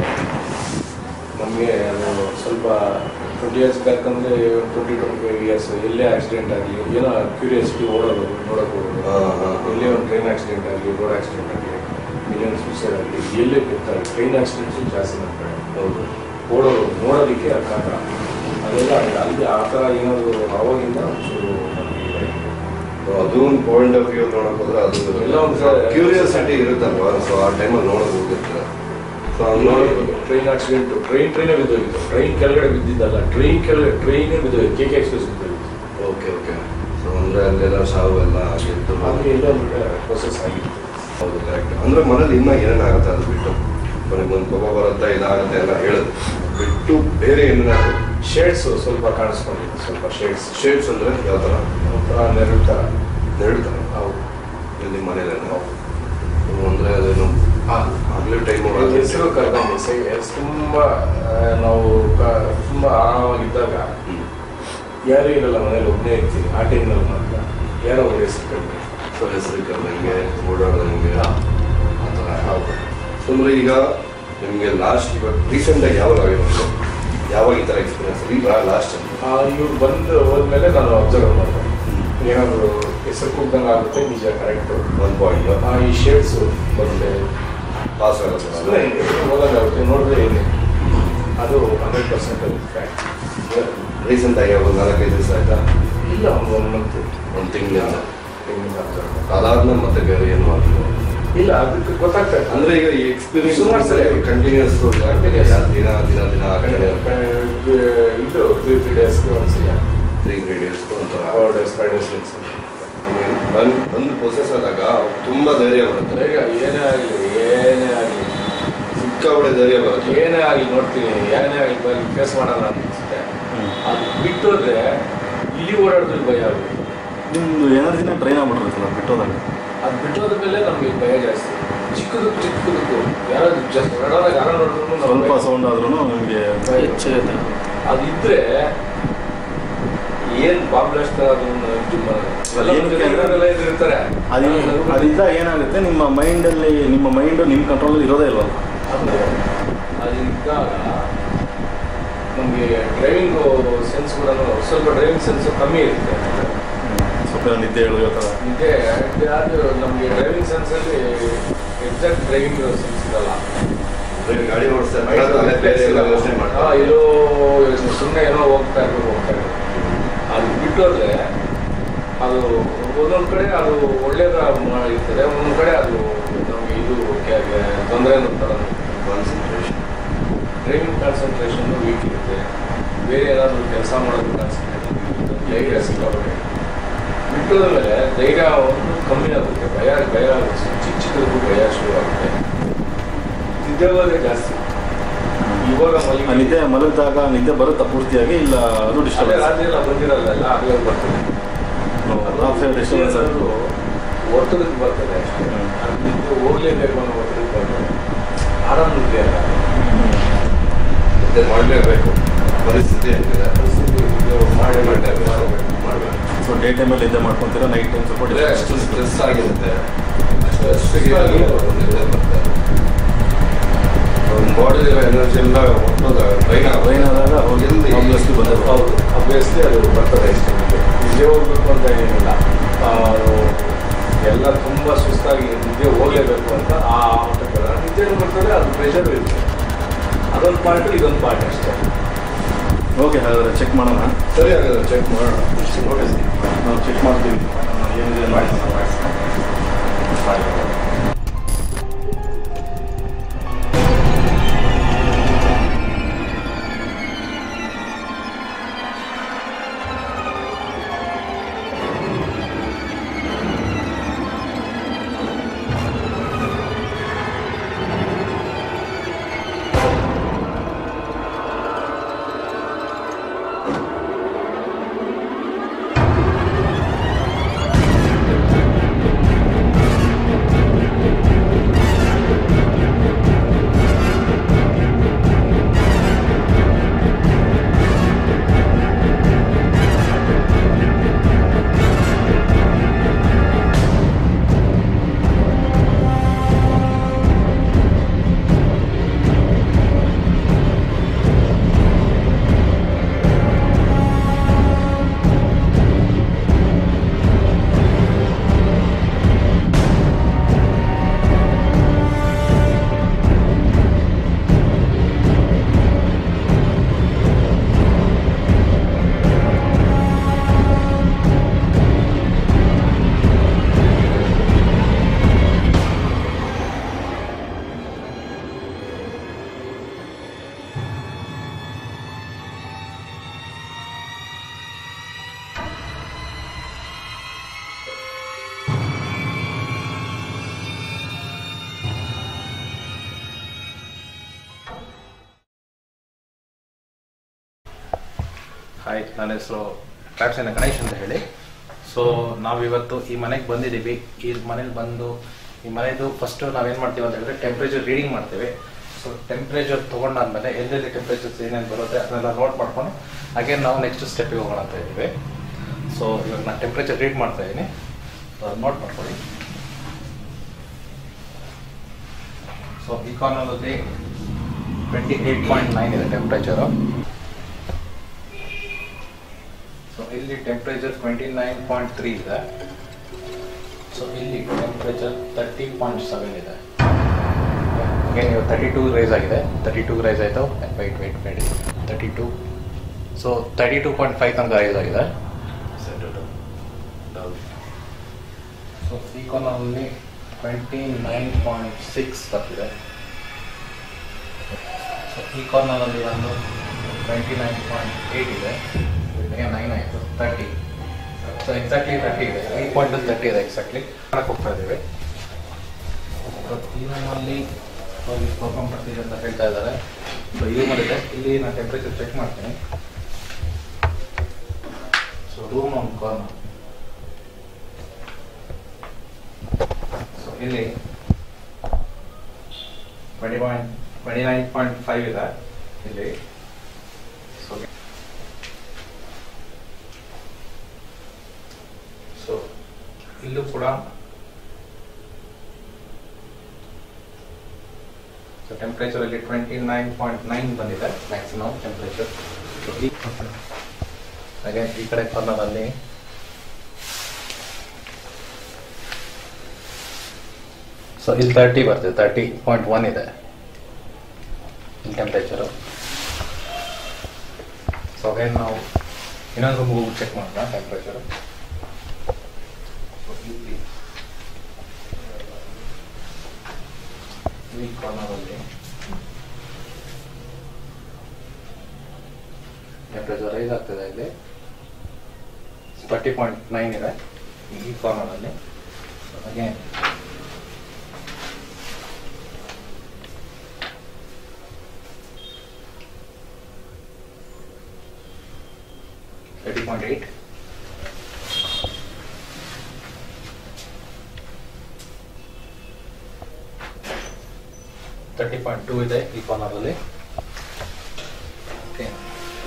ನಮಗೆ ಅದು ಸ್ವಲ್ಪ ಟ್ವೆಂಟಿ ಇಯರ್ಸ್ ಬ್ಯಾಕ್ ಅಂದರೆ ಟ್ವೆಂಟಿ ಟ್ವೆಂಟಿ ಫೈವ್ ಇಯರ್ಸ್ ಎಲ್ಲೇ ಆಕ್ಸಿಡೆಂಟ್ ಆಗಲಿ ಏನೋ ಕ್ಯೂರಿಯಾಸಿಟಿ ಓಡೋದು ನೋಡೋಕೆ ಹೋಗೋದು ಹಾ, ಹಾ, ಹಾ. ಎಲ್ಲೇ ಒಂದು ಟ್ರೈನ್ ಆಕ್ಸಿಡೆಂಟ್ ಆಗಲಿ ರೋಡ್ ಆಕ್ಸಿಡೆಂಟ್ ಆಗಲಿ ಎಲ್ಲೇನು ಸೂಸೈಡ್ ಆಗಲಿ ಎಲ್ಲೇ ಗೊತ್ತಾರೆ ಟ್ರೈನ್ ಆಕ್ಸಿಡೆಂಟ್ಸು ಜಾಸ್ತಿ ನಮ್ಮ ಕಡೆ ಹೌದು ಓಡೋದು ನೋಡೋದಕ್ಕೆ ಅದು ಕಾರಣ ಅದೆಲ್ಲ ಅಲ್ಲಿ ಆ ಥರ ಏನಾದರೂ ಅವಾಗಿಂದ ಒಂಚೂರು ನಮ್ಗೆ ಇದಾಗಿದೆ. So ಅದು ಒಂದು ಪಾಯಿಂಟ್ ಆಫ್ ವ್ಯೂ ನೋಡಕ್ ಹೋದ್ರೆ ಅದು ಎಲ್ಲ ಒಂದು ಸ- ಕ್ಯೂರಿಯಾಸಿಟಿ ಇರುತ್ತಲ್ವಾ ಸೊ ಆ ಟೈಮಲ್ಲಿ ನೋಡೋದು ಹೋಗುತ್ತೆ ಸೊ ಅದು ನೋಡಿ ಟ್ರೈನ್ ಆಕ್ಸಿಡೆಂಟ್ ಟ್ರೈನ್ ಟ್ರೈನೇ ಬಿದ್ದೋಗಿತ್ತು ಟ್ರೈನ್ ಕೆಳಗಡೆ ಬಿದ್ದಿದ್ದಲ್ಲ ಟ್ರೈನ್ ಕೆಳಗಡೆ ಟ್ರೈನೇ ಬಿದ್ದೋಗಿತ್ತು ಕೆ ಕೆ ಎಕ್ಸ್ಪ್ರೆಸ್ ಬಿದ್ದೋಗಿತ್ತು ಓಕೆ ಓಕೆ ಸೊ ಅಂದ್ರೆ ಅಲ್ಲೆಲ್ಲ ಸಾವು ಎಲ್ಲ ಆಗಿತ್ತು ಹಾಗೆ ಎಲ್ಲ ಪ್ರೊಸೆಸ್ ಆಗಿತ್ತು ಹೌದು ಕರೆಕ್ಟ್ ಅಂದ್ರೆ ಮನೇಲಿ ಇನ್ನ ಏನೇನಾಗುತ್ತೆ ಅದು ಬಿಟ್ಟು ಕೊನೆಗೆ ಒಂದು ಕೋಪ ಬರುತ್ತೆ ಇದಾಗುತ್ತೆ ಎಲ್ಲ ಹೇಳುದು ಬಿಟ್ಟು ಬೇರೆ ಏನೇನಾದ್ರು ಶೇಡ್ಸ್ ಸ್ವಲ್ಪ ಕಾಣಿಸ್ಕೊಂಡಿತ್ತು ಸ್ವಲ್ಪ ಶೇಡ್ಸ್ ಶೇಡ್ಸ್ ಅಂದ್ರೆ ಯಾವ ಥರ ಒಂಥರ ನೆರಳು ಥರ ಎರಡು ಥರ ಹೌದು ಇಲ್ಲಿ ಮನೇಲಿ ಅಂದ್ರೆ ಅದೇನು ಆಗ್ಲೇ ಟೈಮ್ ಅದು ಹೆಸರು ಕರೆದಂಗೆ ತುಂಬ ನಾವು ಕ- ತುಂಬ ಆರಾಮಾಗಿದ್ದಾಗ ಯಾರೂ ಇರಲ್ಲ ಮನೇಲಿ ಒಬ್ಬನೇ ಇರ್ತೀನಿ ಆ ಟೈಮ್ನಲ್ಲಿ ಮಾತ್ರ ಯಾರೋ ಒಬ್ಬರು ಹೆಸರು ಕರೆದು ಸೊ ಹೆಸರು ಕರ್ದಂಗೆ ಓಡಾಡ್ದಂಗೆ ಆ ಥರ ಹೌದು ಸೊ ಅಂದ್ರೆ ಈಗ ನಿಮಗೆ ಲಾಸ್ಟ್ ಇವಾಗ ರೀಸೆಂಟಾಗಿ ಯಾವಾಗ ಆಗಿರೋದು ಯಾವಾಗ ಈ ಥರ ಎಕ್ಸ್ಪೀರಿಯನ್ಸ್ ಈಗ ಲಾಸ್ಟ್ ಇವ್ರು ಬಂದು ಹೋದ್ಮೇಲೆ ನಾನು ಅಬ್ಸರ್ವ್ ಮಾಡಿದೆ ಏನಾದರೂ ಹೆಸರು ಕೂಗ್ದಂಗೆ ಆಗುತ್ತೆ ನಿಜ ಕರೆಕ್ಟು ಒನ್ ಪಾಯಿಂಟ್ ಈ ಶೇಡ್ಸು ಬರುತ್ತೆ ಪಾಸ್ ಆಗುತ್ತೆ ಸುಮ್ಮನೆ ಹೋಗೋದಾಗುತ್ತೆ ನೋಡಿದ್ರೆ ಇದೆ ಅದು ಹಂಡ್ರೆಡ್ ಪರ್ಸೆಂಟ್ ಫ್ಯಾಕ್ಟ್ ರೀಸೆಂಟಾಗಿ ಒಂದು ನಾಲ್ಕೈದು ದಿವಸ ಆಯ್ತಾ ಇಲ್ಲ ಒಂದು ಒನ್ ಮಂತ್ ಒಂದು ತಿಂಗಳಿಂದ ಅದಾದ್ಮೇಲೆ ಮತ್ತೆ ಬೇರೆ ಏನು ಮಾಡಿಲ್ಲ ಇಲ್ಲ ಅದಕ್ಕೆ ಗೊತ್ತಾಗ್ತಾ ಇದೆ ಅಂದ್ರೆ ಈಗ ಈ ಎಕ್ಸ್ಪೀರಿಯನ್ಸ್ ಸುಮಾರು ಸಲ ಕಂಟಿನ್ಯೂಸ್ Continuous. ದಿನ ದಿನ ದಿನ ಆ ಕಡೆ ಇದು ತ್ರೀ ತ್ರೀ ಡೇಸ್ಗೆ ಒಂದ್ಸಲ ತ್ರೀ ಇಂಗ್ರೀಡಿಯೆಂಟ್ಸ್ ಒಂಥರ ಫೋರ್ ಡೇಸ್ ಫೈವ್ ಡೇಸ್ ಬಂದು ಬಂದು ಪ್ರೊಸೆಸ್ ಆದಾಗ ತುಂಬಾ ಧೈರ್ಯ ಬರುತ್ತೆ ಬೇಗ ಏನೇ ಆಗಲಿ ಏನೇ ಆಗಲಿ ಸಿಕ್ಕಾಬಡೆ ಧೈರ್ಯ ಬರುತ್ತೆ ಏನೇ ಆಗಲಿ ನೋಡ್ತೀನಿ ಏನೇ ಆಗಲಿ ಬರಲಿ ಫೇಸ್ ಮಾಡೋಣ ಅನ್ಸುತ್ತೆ ಅದು ಬಿಟ್ಟೋದ್ರೆ ಇಲ್ಲಿ ಓಡಾಡಿದ್ರೆ ಭಯ ಆಗುತ್ತೆ ನಿಮ್ದು ಎನರ್ಜಿನ ಡ್ರೈನ್ ಆಗ್ಬಿಟ್ಟಿರುತ್ತಲ್ಲ ಬಿಟ್ಟೋದಾಗ ಅದು ಬಿಟ್ಟೋದ ಮೇಲೆ ನಮಗೆ ಭಯ ಜಾಸ್ತಿ ಚಿಕ್ಕದಕ್ಕೂ ಚಿಕ್ಕದಕ್ಕೂ ಯಾರೋ ಜಸ್ಟ್ ಹೊರಡೋದಾಗ ಯಾರೋ ನೋಡಿದ್ರು ಸ್ವಲ್ಪ ಸೌಂಡ್ ಆದ್ರೂ ನಿಮಗೆ ಹೆಚ್ಚಿರುತ್ತೆ ಅದಿದ್ರೆ ಏನ್ ಬಾಂಬ್ ಬ್ಲಾಸ್ಟ್ ಅದನ್ನ ಇದು ಮಾಡೋದು. ಎಲ್ಲ ಏನಕ್ಕೆ ಅಂದ್ರೆ- ಜೊತೆಗಿರೋರೆಲ್ಲ ಇದು ಇರ್ತಾರೆ ಅದು ಅದಿದ್ದಾಗ ಏನಾಗುತ್ತೆ ನಿಮ್ಮ ಮೈಂಡಲ್ಲಿ ನಿಮ್ಮ ಮೈಂಡು ನಿಮ್ಮ ಕಂಟ್ರೋಲಲ್ಲಿ ಇರೋದೇ ಇಲ್ವಲ್ಲ ಅಂದ್ರೆ ಅದಿದ್ದಾಗ ನಮಗೆ ಡ್ರೈವಿಂಗ್ ಸೆನ್ಸ್ ಕೂಡ ಸ್ವಲ್ಪ ಡ್ರೈವಿಂಗ್ ಸೆನ್ಸ್ ಕಮ್ಮಿ ಇರುತ್ತೆ ಸ್ವಲ್ಪ ನಿದ್ದೆ ಹೇಳೋ ಥರ ನಿದ್ದೆ ಅದು ನಮಗೆ ಡ್ರೈವಿಂಗ್ ಸೆನ್ಸಲ್ಲಿ ಎಕ್ಸಾಕ್ಟ್ ಡ್ರೈವಿಂಗ್ ಸೆನ್ಸ್ ಇರಲ್ಲ ಬರೀ ಗಾಡಿ ಓಡಿಸ್ತಾರೆ ಅಲ್ಲೇ ಬೇರೆ ಎಲ್ಲ ಯೋಚನೆ ಹಾ, ಮಾಡ್ತಾರೆ ಇರೋ ಸುಮ್ಮನೆ ಏನೋ ಹೋಗ್ತಾ ಇರ್ಬೇಕು ಹೋಗ್ತಾ ಇರ್ಬೇಕು ಅದು ಬಿಟ್ಟೋದ್ರೆ ಅದು ಒಂದೊಂದು ಕಡೆ ಅದು ಒಳ್ಳೇದ ಇರ್ತದೆ ಒಂದೊಂದು ಕಡೆ ಅದು ನಮಗೆ ಇದು ತೊಂದರೆ ಕಾನ್ಸಂಟ್ರೇಷನ್ ಡ್ರೈವಿಂಗ್ ಕಾನ್ಸಂಟ್ರೇಷನ್ ವೀಕ್ ಇರುತ್ತೆ ಬೇರೆ ಏನಾದರೂ ಕೆಲಸ ಮಾಡೋದು ಕಾನ್ಸಂಟ್ರೇಷನ್ ಧೈರ್ಯ ಸಿಕ್ಕಾಗುತ್ತೆ ಬಿಟ್ಟೋದ್ಮೇಲೆ ಧೈರ್ಯ ಒಂದು ಕಮ್ಮಿ ಆಗುತ್ತೆ ಭಯ ಭಯ ಆಗುತ್ತೆ ಚಿಕ್ಕ ಚಿಕ್ಕದಕ್ಕೂ ಭಯ ಶುರು ಆಗುತ್ತೆ ನಿದ್ದೆ ಹೋದ್ರೆ ಜಾಸ್ತಿ ಇವಾಗ ಆ ಮಲಗಿ ನಿದ್ದೆ ಮಲಗಿದಾಗ ನಿದ್ದೆ ಬರುತ್ತಾ ಪೂರ್ತಿಯಾಗಿ ಇಲ್ಲ ಅದು ಅದೇ ಡಿಸ್ಟರ್ಬೆನ್ಸ್ ರಾತ್ರಿ ಎಲ್ಲ ಬಂದಿರಲ್ಲ ಎಲ್ಲ ಆಗಲೇ ಬರ್ತದೆ ರಾತ್ರಿ ಡಿಸ್ಟರ್ಬೆನ್ಸ್ ಅದು ಒತ್ತಡಕ್ಕೆ ಬರ್ತದೆ ಅಷ್ಟೇ ಹ್ಮ್. ಅದು ನಿದ್ದೆ ಹೋಗ್ಲೇಬೇಕು ಅನ್ನೋ ಒತ್ತಡಕ್ಕೆ ಬರ್ತದೆ ಆರಾಮ ನಿದ್ದೆ ಅಲ್ಲ ಮತ್ತೆ ಮಾಡಲೇಬೇಕು ಪರಿಸ್ಥಿತಿ ಏನಿದೆ ಪರಿಸ್ಥಿತಿ ಇದು ಮಾಡಿ ಮಾಡಲೇಬೇಕು ಮಾಡಬೇಕು ಮಾಡಬೇಕು ಸೊ ಡೇ ಟೈಮಲ್ಲಿ ನಿದ್ದೆ ಮಾಡ್ಕೊತೀರಾ ನೈಟ್ ಟೈಮ್ ಸ್ವಲ್ಪ ಅಂದ್ರೆ ಅಷ್ಟು disturbance. ಸ್ಟ್ರೆಸ್ ಆಗಿರುತ್ತೆ ಅಷ್ಟು Stress ಅಷ್ಟಿಗೆ ಆಗಿ ನಿದ್ದೆ ಬರ್ತದೆ ಒಂದು ಬಾಡಿ ಎನರ್ಜಿ ಎಲ್ಲ ಒಟ್ಟೋದ ಟ್ರೈನ್ Train ಆದಾಗ ಹೋಗಿ obviously ಬಂದೇ ಬರುತ್ತೆ. ಹೌದು ಅಭ್ಯಾಸಲಿ ಅದು ಬರ್ತದೆ ಇಷ್ಟ ನಿದ್ದೆ ಹೋಗ್ಬೇಕು ಅಂತ ಏನಿಲ್ಲ ಆ, ಅದು ಎಲ್ಲ ತುಂಬ ಸುಸ್ತಾಗಿ ನಿದ್ದೆ ಹೋಗ್ಲೇಬೇಕು ಅಂತ ಆ ಮಟ್ಟಕ್ಕೆ ಬರಲ್ಲ. ನಿದ್ದೆನೂ ಬರ್ತದೆ ಅದು ಪ್ರೆಷರ್ ಇರುತ್ತೆ ಅದೊಂದು ಪಾರ್ಟ್ ಇದೊಂದು ಪಾರ್ಟ್ ಅಷ್ಟೇ ಓಕೆ ಹಾಗಾದ್ರೆ ಚೆಕ್ ಮಾಡೋಣ ಸರಿ ಹಾಗಾದ್ರೆ ಚೆಕ್ ಮಾಡೋಣ ಓಕೆ ನಾವು ಚೆಕ್ ಮಾಡ್ತೀವಿ ಆ, ಏನಿದೆ ಮಾಡಿ ಹಾಯ್ ನನ್ನ ಹೆಸರು ಟ್ರಾಪ್ಸೇನ ಗಣೇಶ್ ಅಂತ ಹೇಳಿ ಸೊ ನಾವಿವತ್ತು ಈ ಮನೆಗೆ ಬಂದಿದ್ದೀವಿ ಈ ಮನೇಲಿ ಬಂದು ಈ ಮನೆದು ಫಸ್ಟು ನಾವೇನು ಮಾಡ್ತೀವಿ ಅಂತ ಹೇಳಿದ್ರೆ ಟೆಂಪ್ರೇಚರ್ ರೀಡಿಂಗ್ ಮಾಡ್ತೀವಿ ಸೊ ಟೆಂಪ್ರೇಚರ್ ತೊಗೊಂಡಾದ್ಮೇಲೆ ಎಲ್ಲೆಲ್ಲಿ ಟೆಂಪ್ರೇಚರ್ಸ್ ಏನೇನು ಬರುತ್ತೆ ಅದನ್ನೆಲ್ಲ ನೋಟ್ ಮಾಡ್ಕೊಂಡು ಹಾಗೆ ನಾವು ನೆಕ್ಸ್ಟ್ ಸ್ಟೆಪ್ಪಿಗೆ ಹೋಗೋಣ ಅಂತ ಇದ್ದೀವಿ ಸೊ ಇವಾಗ ನಾನು ಟೆಂಪ್ರೇಚರ್ ರೀಡ್ ಮಾಡ್ತಾ ಇದ್ದೀನಿ ನೋಟ್ ಮಾಡ್ಕೊಳ್ಳಿ ಸೊ ಈ ಕಾರ್ನರಲ್ಲಿ ಟ್ವೆಂಟಿ ಏಯ್ಟ್ ಪಾಯಿಂಟ್ ನೈನ್ ಇದೆ ಟೆಂಪ್ರೇಚರು ಸೊ ಇಲ್ಲಿ temperature twenty nine point three ಇದೆ ಸೊ ಇಲ್ಲಿ ಟೆಂಪ್ರೇಚರ್ ತರ್ಟಿ ಪಾಯಿಂಟ್ ಸೆವೆನ್ ಇದೆ ಏನು ನೀವು ತರ್ಟಿ ಟೂ ರೈಸ್ ಆಗಿದೆ ತರ್ಟಿ ಟೂ ರೈಸ್ ಆಯಿತು wait wait wait thirty two so thirty two point five ತನಕ ರೈಸ್ ಆಗಿದೆ ಸೊ ಈ ಕಾರ್ನರಲ್ಲಿ ಟ್ವೆಂಟಿ ನೈನ್ ಪಾಯಿಂಟ್ ಸಿಕ್ಸ್ ಬರ್ತಿದೆ ಸೊ ಈ ಕಾರ್ನರಲ್ಲಿ ಒಂದು ಟ್ವೆಂಟಿ ನೈನ್ ಪಾಯಿಂಟ್ ಏಯ್ಟ್ ಇದೆ ಈಗ ನೈನ್ ಆಯಿತು ತರ್ಟಿ ಸೊ ಎಕ್ಸಾಕ್ಟ್ಲಿ ತರ್ಟಿ ಇದೆ ಈ ಪಾಯಿಂಟಲ್ಲಿ ತರ್ಟಿ ಇದೆ ಎಕ್ಸಾಕ್ಟ್ಲಿ ಮಾಡಕ್ಕೆ ಹೋಗ್ತಾ ಇದ್ದೀವಿ ಸೊ ಈ ರೂಮಲ್ಲಿ ಹೋಗಿ ಪರ್ಫಾರ್ಮ್ ಮಾಡ್ತೀವಿ ಅಂತ ಹೇಳ್ತಾ ಇದ್ದಾರೆ ಸೊ ಈ ರೂಮಲ್ಲಿದೆ ಇಲ್ಲಿ ನಾನು ಟೆಂಪ್ರೇಚರ್ ಚೆಕ್ ಮಾಡ್ತೀನಿ ಸೊ ರೂಮ್ ಒಂದು ಕಾರ್ನರ್ ಸೊ ಇಲ್ಲಿ twenty point twenty nine point five ಇದೆ ಇಲ್ಲಿ ಸೊ ಸೊ ಇಲ್ಲೂ ಕೂಡ ಸೊ ಟೆಂಪ್ರೇಚರಲ್ಲಿ ಟ್ವೆಂಟಿ ನೈನ್ ಪಾಯಿಂಟ್ ನೈನ್ ಬಂದಿದೆ ಮ್ಯಾಕ್ಸಿಮಮ್ ಟೆಂಪ್ರೇಚರ್ ಹಾಗೆ ಈ ಕಡೆ ಕಾರ್ನರಲ್ಲಿ ಸೊ ಇಲ್ಲಿ ತರ್ಟಿ ಬರ್ತದೆ ತರ್ಟಿ ಪಾಯಿಂಟ್ ಒನ್ ಇದೆ ಇಲ್ಲಿ ಟೆಂಪ್ರೇಚರು ಸೊ ಅಗೇನ್ ನಾವು ಇನ್ನೊಂದು ರೂಮ್ ಚೆಕ್ ಮಾಡೋಣ ಟೆಂಪ್ರೇಚರು ಈ ಕಾರ್ನರಲ್ಲಿ ಟೆಂಪ್ರೇಚರ್ ರೈಸ್ ಆಗ್ತದೆ ಇಲ್ಲಿ ತರ್ಟಿ ಪಾಯಿಂಟ್ ನೈನ್ ಇದೆ ಈ ಕಾರ್ನರಲ್ಲಿ ಹಾಗೆ thirty point eight thirty point two ಇದೆ ಈ ಕಾರ್ನರಲ್ಲಿ ಓಕೆ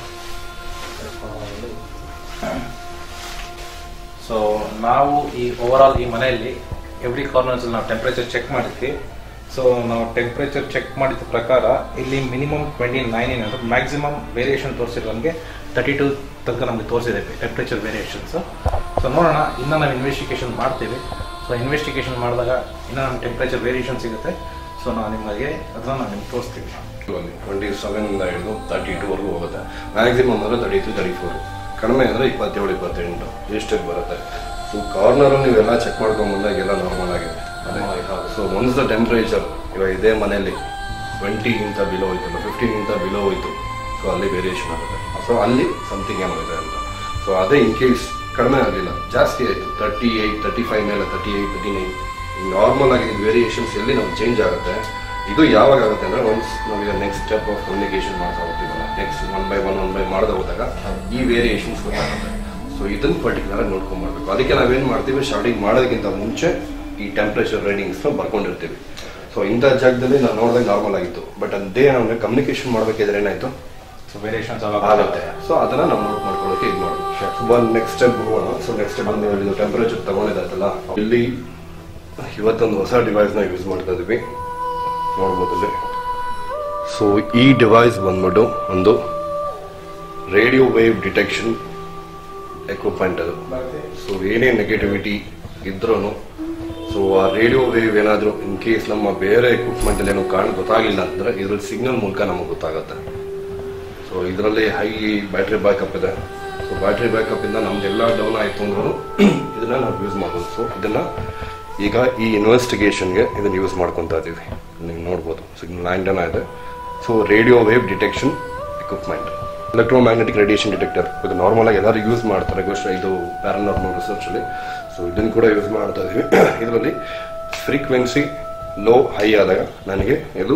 ಸೊ ನಾವು ಈ ಓವರ್ ಆಲ್ ಈ ಮನೆಯಲ್ಲಿ ಎವ್ರಿ ಕಾರ್ನರ್ಸ್ ನಾವು ಟೆಂಪ್ರೇಚರ್ ಚೆಕ್ ಮಾಡಿದ್ವಿ ಸೊ ನಾವು ಟೆಂಪ್ರೇಚರ್ ಚೆಕ್ ಮಾಡಿದ ಪ್ರಕಾರ ಇಲ್ಲಿ ಮಿನಿಮಮ್ ಟ್ವೆಂಟಿ ನೈನ್ ಏನಾದ್ರು ಮ್ಯಾಕ್ಸಿಮಮ್ ವೇರಿಯೇಷನ್ ತೋರಿಸಿರೋ ನಮಗೆ ತರ್ಟಿ ಟು ತನಕ ನಮಗೆ ತೋರಿಸಿದೆ ಟೆಂಪ್ರೇಚರ್ ವೇರಿಯೇಷನ್ಸ್ ಸೊ ನೋಡೋಣ ಇನ್ನು ನಾವು ಇನ್ವೆಸ್ಟಿಗೇಷನ್ ಮಾಡ್ತೀವಿ ಸೊ ಇನ್ವೆಸ್ಟಿಗೇಷನ್ ಮಾಡಿದಾಗ ಇನ್ನೂ ನಮ್ಮ ಟೆಂಪ್ರೇಚರ್ ವೇರಿಯೇಷನ್ ಸಿಗುತ್ತೆ ಸೊ ನಾವು ನಿಮಗೆ ಅದನ್ನ ನಾವು ನಿಮ್ಗೆ ತೋರಿಸ್ತೀವಿ ಟ್ವೆಂಟಿ ಸೆವೆನ್ ಹಿಡಿದು ತರ್ಟಿ ಟೂವರೆಗೂ ಹೋಗುತ್ತೆ ಮ್ಯಾಕ್ಸಿಮಮ್ ಅಂದರೆ ತರ್ಟಿ ಟು ತರ್ಟಿ ಫೋರ್ ಕಡಿಮೆ ಅಂದರೆ ಇಪ್ಪತ್ತೇಳು ಇಪ್ಪತ್ತೆಂಟು ಎಷ್ಟಕ್ಕೆ ಬರುತ್ತೆ ಸೊ ಕಾರ್ನರು ನೀವೆಲ್ಲ ಚೆಕ್ ಮಾಡ್ಕೊಂಡು ಬಂದಾಗೆಲ್ಲ ನಾರ್ಮಲ್ ಆಗಿದೆ ಸೊ ಒನ್ಸ್ ದ ಟೆಂಪ್ರೇಚರ್ ಇವಾಗ ಇದೇ ಮನೆಯಲ್ಲಿ ಟ್ವೆಂಟಿಗಿಂತ ಬಿಲೋ ಹೋಯ್ತಲ್ಲ ಫಿಫ್ಟೀನ್ಗಿಂತ ಬಿಲೋ ಹೋಯ್ತು ಸೊ ಅಲ್ಲಿ ವೇರಿಯೇಷನ್ ಆಗುತ್ತೆ ಸೊ ಅಲ್ಲಿ ಸಮಥಿಂಗ್ ಏನೋ ಇದೆ ಅಂತ ಸೊ ಅದೇ ಇನ್ ಕೇಸ್ ಕಡಿಮೆ ಆಗಲಿಲ್ಲ ಜಾಸ್ತಿ ಆಯಿತು ತರ್ಟಿ ಏಯ್ಟ್ ತರ್ಟಿ ಫೈವ್ ಮೇಲೆ thirty eight thirty nine normal ಆಗಿ ವೇರಿಯೇಷನ್ಸ್ ಎಲ್ಲಿ ನಮ್ಗೆ ಚೇಂಜ್ ಆಗುತ್ತೆ ಇದು ಯಾವಾಗ ಆಗುತ್ತೆ ಅಂದರೆ ಒನ್ಸ್ ನಾವೀಗ ನೆಕ್ಸ್ಟ್ ಸ್ಟೆಪ್ ಆಫ್ ಕಮ್ಯುನಿಕೇಶನ್ ಮಾಡ್ತಾ ಹೋಗ್ತೀವಲ್ಲ next one by one one by ಮಾಡ್ತಾ ಹೋದಾಗ ಈ ವೇರಿಯೇಷನ್ಸ್ ಗೊತ್ತಾಗುತ್ತೆ ಸೊ ಇದನ್ನು ಪರ್ಟಿಕ್ಯುಲರ್ ಆಗಿ ನೋಡ್ಕೊಂಡ್ಬರ್ಬೇಕು ಅದಕ್ಕೆ ನಾವೇನು ಮಾಡ್ತೀವಿ ಸ್ಟಾರ್ಟಿಂಗ್ ಮಾಡೋದಕ್ಕಿಂತ ಮುಂಚೆ ಈ ಟೆಂಪ್ರೇಚರ್ ರೈಡಿಂಗ್ಸ್ನ ಬರ್ಕೊಂಡಿರ್ತೀವಿ ಸೊ ಇಂಥ ಜಾಗದಲ್ಲಿ ನಾವು ನೋಡಿದಾಗ ನಾರ್ಮಲ್ ಆಗಿತ್ತು ಬಟ್ ಅದೇ ನಾವು ಕಮ್ಯುನಿಕೇಶನ್ ಮಾಡಬೇಕಿದ್ರೆ ಏನಾಯಿತು ಸೊ ವೇರಿಯೇಷನ್ಸ್ ಆಗುತ್ತೆ ಸೊ ಅದನ್ನ ನಾವು ನೋಟ್ ಮಾಡ್ಕೊಳ್ಳೋಕೆ ಇದು ಮಾಡೋದು ಒಂದು ನೆಕ್ಸ್ಟ್ ಸ್ಟೆಪ್ ಹೋಗೋಣ ಸೊ ನೆಕ್ಸ್ಟ್ ಸ್ಟೆಪ್ ನೀವು ಹೇಳಿದ್ದು ಟೆಂಪರೇಚರ್ ತಗೊಂಡಿದ್ದಾಯ್ತಲ್ಲ ಇಲ್ಲಿ ಇವತ್ತೊಂದು ಹೊಸ ಡಿವೈಸ್ನ ಯೂಸ್ ಮಾಡ್ತಾ ಇದೀವಿ ನೋಡ್ಬೋದು ಇಲ್ಲಿ ಸೊ ಈ ಡಿವೈಸ್ ಬಂದ್ಬಿಟ್ಟು ಒಂದು ರೇಡಿಯೋ ವೇವ್ ಡಿಟೆಕ್ಷನ್ ಎಕ್ವಿಪ್ಮೆಂಟ್ ಅದು ಸೊ ಏನೇ ನೆಗೆಟಿವಿಟಿ ಇದ್ರೂ ಸೊ ಆ ರೇಡಿಯೋ ವೇವ್ ಏನಾದರೂ ಇನ್ ಕೇಸ್ ನಮ್ಮ ಬೇರೆ ಎಕ್ವಿಪ್ಮೆಂಟಲ್ಲಿ ಏನೋ ಕಾರಣ ಗೊತ್ತಾಗಿಲ್ಲ ಅಂದರೆ ಇದ್ರಲ್ಲಿ ಸಿಗ್ನಲ್ ಮೂಲಕ ನಮಗೆ ಗೊತ್ತಾಗುತ್ತೆ ಸೊ ಇದರಲ್ಲಿ ಹೈ ಬ್ಯಾಟ್ರಿ ಬ್ಯಾಕಪ್ ಇದೆ ಸೊ ಬ್ಯಾಟ್ರಿ ಬ್ಯಾಕಪ್ ಇಂದ ನಮ್ದೆಲ್ಲ ಡೌನ್ ಆಯಿತು ಅಂದ್ರೂ ಇದನ್ನ ನಾವು ಯೂಸ್ ಮಾಡ್ಬೋದು ಸೊ ಇದನ್ನ ಈಗ ಈ ಇನ್ವೆಸ್ಟಿಗೇಷನ್ಗೆ ಇದನ್ನ ಯೂಸ್ ಮಾಡ್ಕೊತಾ ಇದ್ದೀವಿ ನೀವು ನೋಡ್ಬೋದು ಸಿಗ್ನಲ್ ಆ್ಯಂಟನ ಇದೆ so radio wave detection equipment electromagnetic radiation detector ಇದು ನಾರ್ಮಲ್ ಆಗಿ ಎಲ್ಲರೂ ಯೂಸ್ ಮಾಡ್ತಾರೆ ಗೋಷ್ಠ ಇದು ಪ್ಯಾರಾನಾರ್ಮಲ್ ರಿಸರ್ಚಲ್ಲಿ ಸೊ ಇದನ್ನು ಕೂಡ ಯೂಸ್ ಮಾಡ್ತಾ ಇದ್ದೀವಿ ಇದರಲ್ಲಿ ಫ್ರೀಕ್ವೆನ್ಸಿ ಲೋ ಹೈ ಆದಾಗ ನನಗೆ ಇದು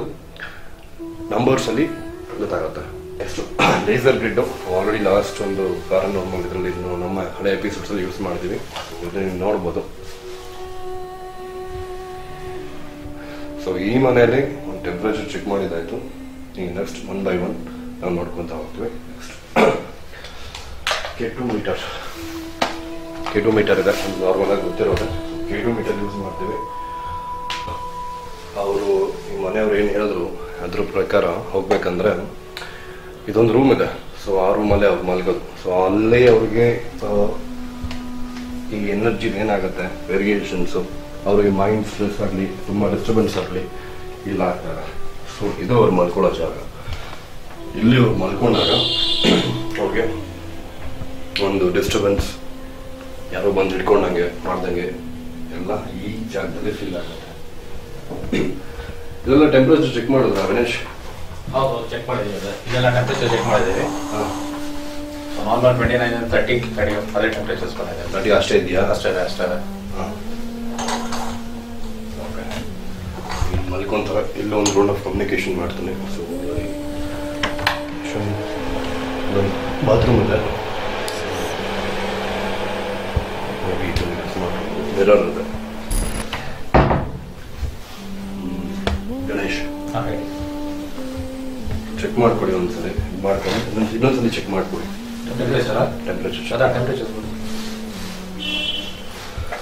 ನಂಬರ್ಸಲ್ಲಿ ಗೊತ್ತಾಗುತ್ತೆ next laser grid already last ಒಂದು ಪ್ಯಾರಾನಾರ್ಮಲ್ ಇದರಲ್ಲಿ ಇದನ್ನು ನಮ್ಮ ಹಳೆ ಎಪಿಸೋಡ್ಸಲ್ಲಿ ಯೂಸ್ ಮಾಡಿದ್ದೀವಿ ಇದನ್ನ ನೀವು ನೋಡ್ಬೋದು ಸೊ ಈ ಮನೆಯಲ್ಲಿ ಒಂದು ಟೆಂಪ್ರೇಚರ್ ಚೆಕ್ ಮಾಡಿದಾಯ್ತು ಈಗ ನೆಕ್ಸ್ಟ್ ಒನ್ ಬೈ ಒನ್ ನಾವು ನೋಡ್ಕೊತಾ ಹೋಗ್ತೀವಿ next K two meter K two meter ಇದೆ ನಾರ್ಮಲ್ ಆಗಿ ಗೊತ್ತಿರೋದೆ ಕೆ ಟು ಮೀಟರ್ ಯೂಸ್ ಮಾಡ್ತೀವಿ ಅವರು ಈ ಮನೆಯವ್ರು ಏನು ಹೇಳಿದ್ರು ಅದ್ರ ಪ್ರಕಾರ ಹೋಗ್ಬೇಕಂದ್ರೆ ಇದೊಂದು ರೂಮ್ ಇದೆ ಸೊ ಆ ರೂಮಲ್ಲೇ ಅವ್ರು ಮಲ್ಗೋದು ಸೊ ಅಲ್ಲೇ ಅವ್ರಿಗೆ ಆ, ಈ ಎನರ್ಜಿ ಏನಾಗುತ್ತೆ ವೇರಿಯೇಷನ್ಸು ಅವ್ರಿಗೆ ಮೈಂಡ್ ಸ್ಟ್ರೆಸ್ ಆಗಲಿ ತುಂಬ ಡಿಸ್ಟರ್ಬೆನ್ಸ್ ಆಗಲಿ ಇಲ್ಲ ಆಗ್ತಾರೆ ಸೊ ಇದು ಅವ್ರು ಮಲ್ಕೊಳ್ಳೋ ಜಾಗ ಇಲ್ಲಿ ಅವ್ರು ಮಲ್ಕೊಂಡಾಗ ಅವ್ರಿಗೆ ಒಂದು ಡಿಸ್ಟರ್ಬೆನ್ಸ್ ಯಾರೋ ಬಂದು ಹಿಡ್ಕೊಂಡಂಗೆ ಮಾಡ್ದಂಗೆ ಎಲ್ಲ ಈ ಜಾಗದಲ್ಲಿ ಫೀಲ್ ಆಗುತ್ತೆ ಇದೆಲ್ಲ ಟೆಂಪ್ರೇಚರ್ ಚೆಕ್ ಮಾಡಿದ್ರ ವಿನೇಶ್ ಹೌದು ಚೆಕ್ ಮಾಡಿದ್ದೀವಿ ಇದೆಲ್ಲ ಟೆಂಪ್ರೇಚರ್ ಚೆಕ್ ಮಾಡಿದ್ದೀವಿ normal twenty nine thirty thirty ಅದೇ ಟೆಂಪ್ರೇಚರ್ಸ್ ಬಂದಿದೆ ತರ್ಟಿ ಅಷ್ಟೇ ಇದೆಯಾ ಅಷ್ಟೇ ಇದೆ ಅಷ್ಟೇ ಇದೆ ಮಲ್ಕೊಂತಾರೆ ಇಲ್ಲೂ ಒಂದು ರೌಂಡ್ ಆಫ್ ಕಮ್ಯುನಿಕೇಶನ್ ಮಾಡ್ತಾನೆ ಸೊ ಬಾತ್ರೂಮ್ ಇದೆ ಮಿರರ್ ಇದೆ ಹ್ಮ್. ಗಣೇಶ್ ಹಾಂ ಹೇಳಿ ಚೆಕ್ ಮಾಡ್ಕೊಡಿ ಒಂದ್ಸಲಿ ಮಾಡ್ಕೊಂಡು ಇನ್ನೊಂದ್- ಇನ್ನೊಂದ್ಸಲಿ ಚೆಕ್ ಮಾಡ್ಕೊಡಿ ಟೆಂಪ್ರೇಚರಾ ಟೆಂಪ್ರೇಚರ್ ಅದಾ ಟೆಂಪ್ರೇಚರ್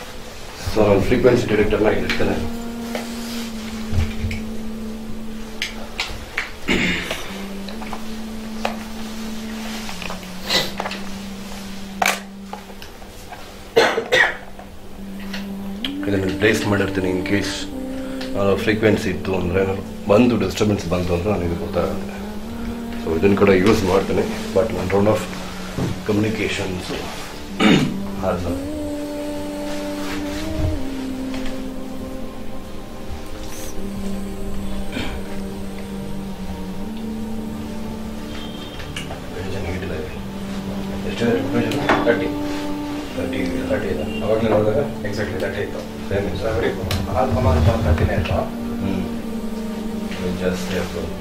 ಸೊ ನಾನು ಫ್ರೀಕ್ವೆನ್ಸಿ ಡಿಟೆಕ್ಟರ್ನ ಇಟ್ಟಿರ್ತೇನೆ ಇದನ್ನು ಪ್ಲೇಸ್ ಮಾಡಿರ್ತೀನಿ ಇನ್ ಕೇಸ್ ಫ್ರೀಕ್ವೆನ್ಸಿ ಇತ್ತು ಅಂದರೆ ಬಂದು ಡಿಸ್ಟರ್ಬೆನ್ಸ್ ಬಂತು ಅಂದರೆ ನನಗೆ ಗೊತ್ತಾಗುತ್ತೆ ಸೊ ಇದನ್ನು ಕೂಡ ಯೂಸ್ ಮಾಡ್ತೀನಿ ಬಟ್ ನನ್ನ ರೌಂಡ್ ಆಫ್ ಕಮ್ಯುನಿಕೇಷನ್ಸು ಅದು ಎಷ್ಟಿದೆ ತರ್ಟಿ ತರ್ಟಿ ತರ್ಟಿ ಇದೆ ಅವಾಗಲೇ ನೋಡಿದಾಗ ಎಕ್ಸಾಕ್ಟ್ಲಿ ತರ್ಟಿ ಇತ್ತು ಸೇಮ್ ಸರಿ ಅದು ಒಂದೊಂದು ತರ್ಟಿನೇ ಇತ್ತು ಹ್ಞೂ ಜಾಸ್ತಿ ಆಗ್ತದೆ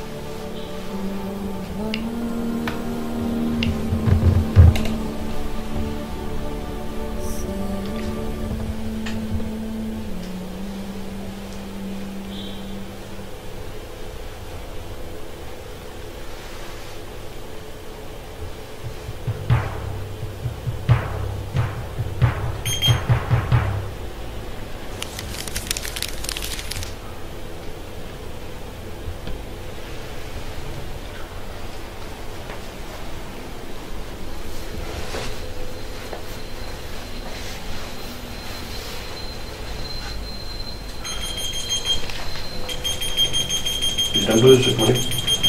ಟೆಂಪರೇಚರ್ ಚೆಕ್ ಮಾಡಿ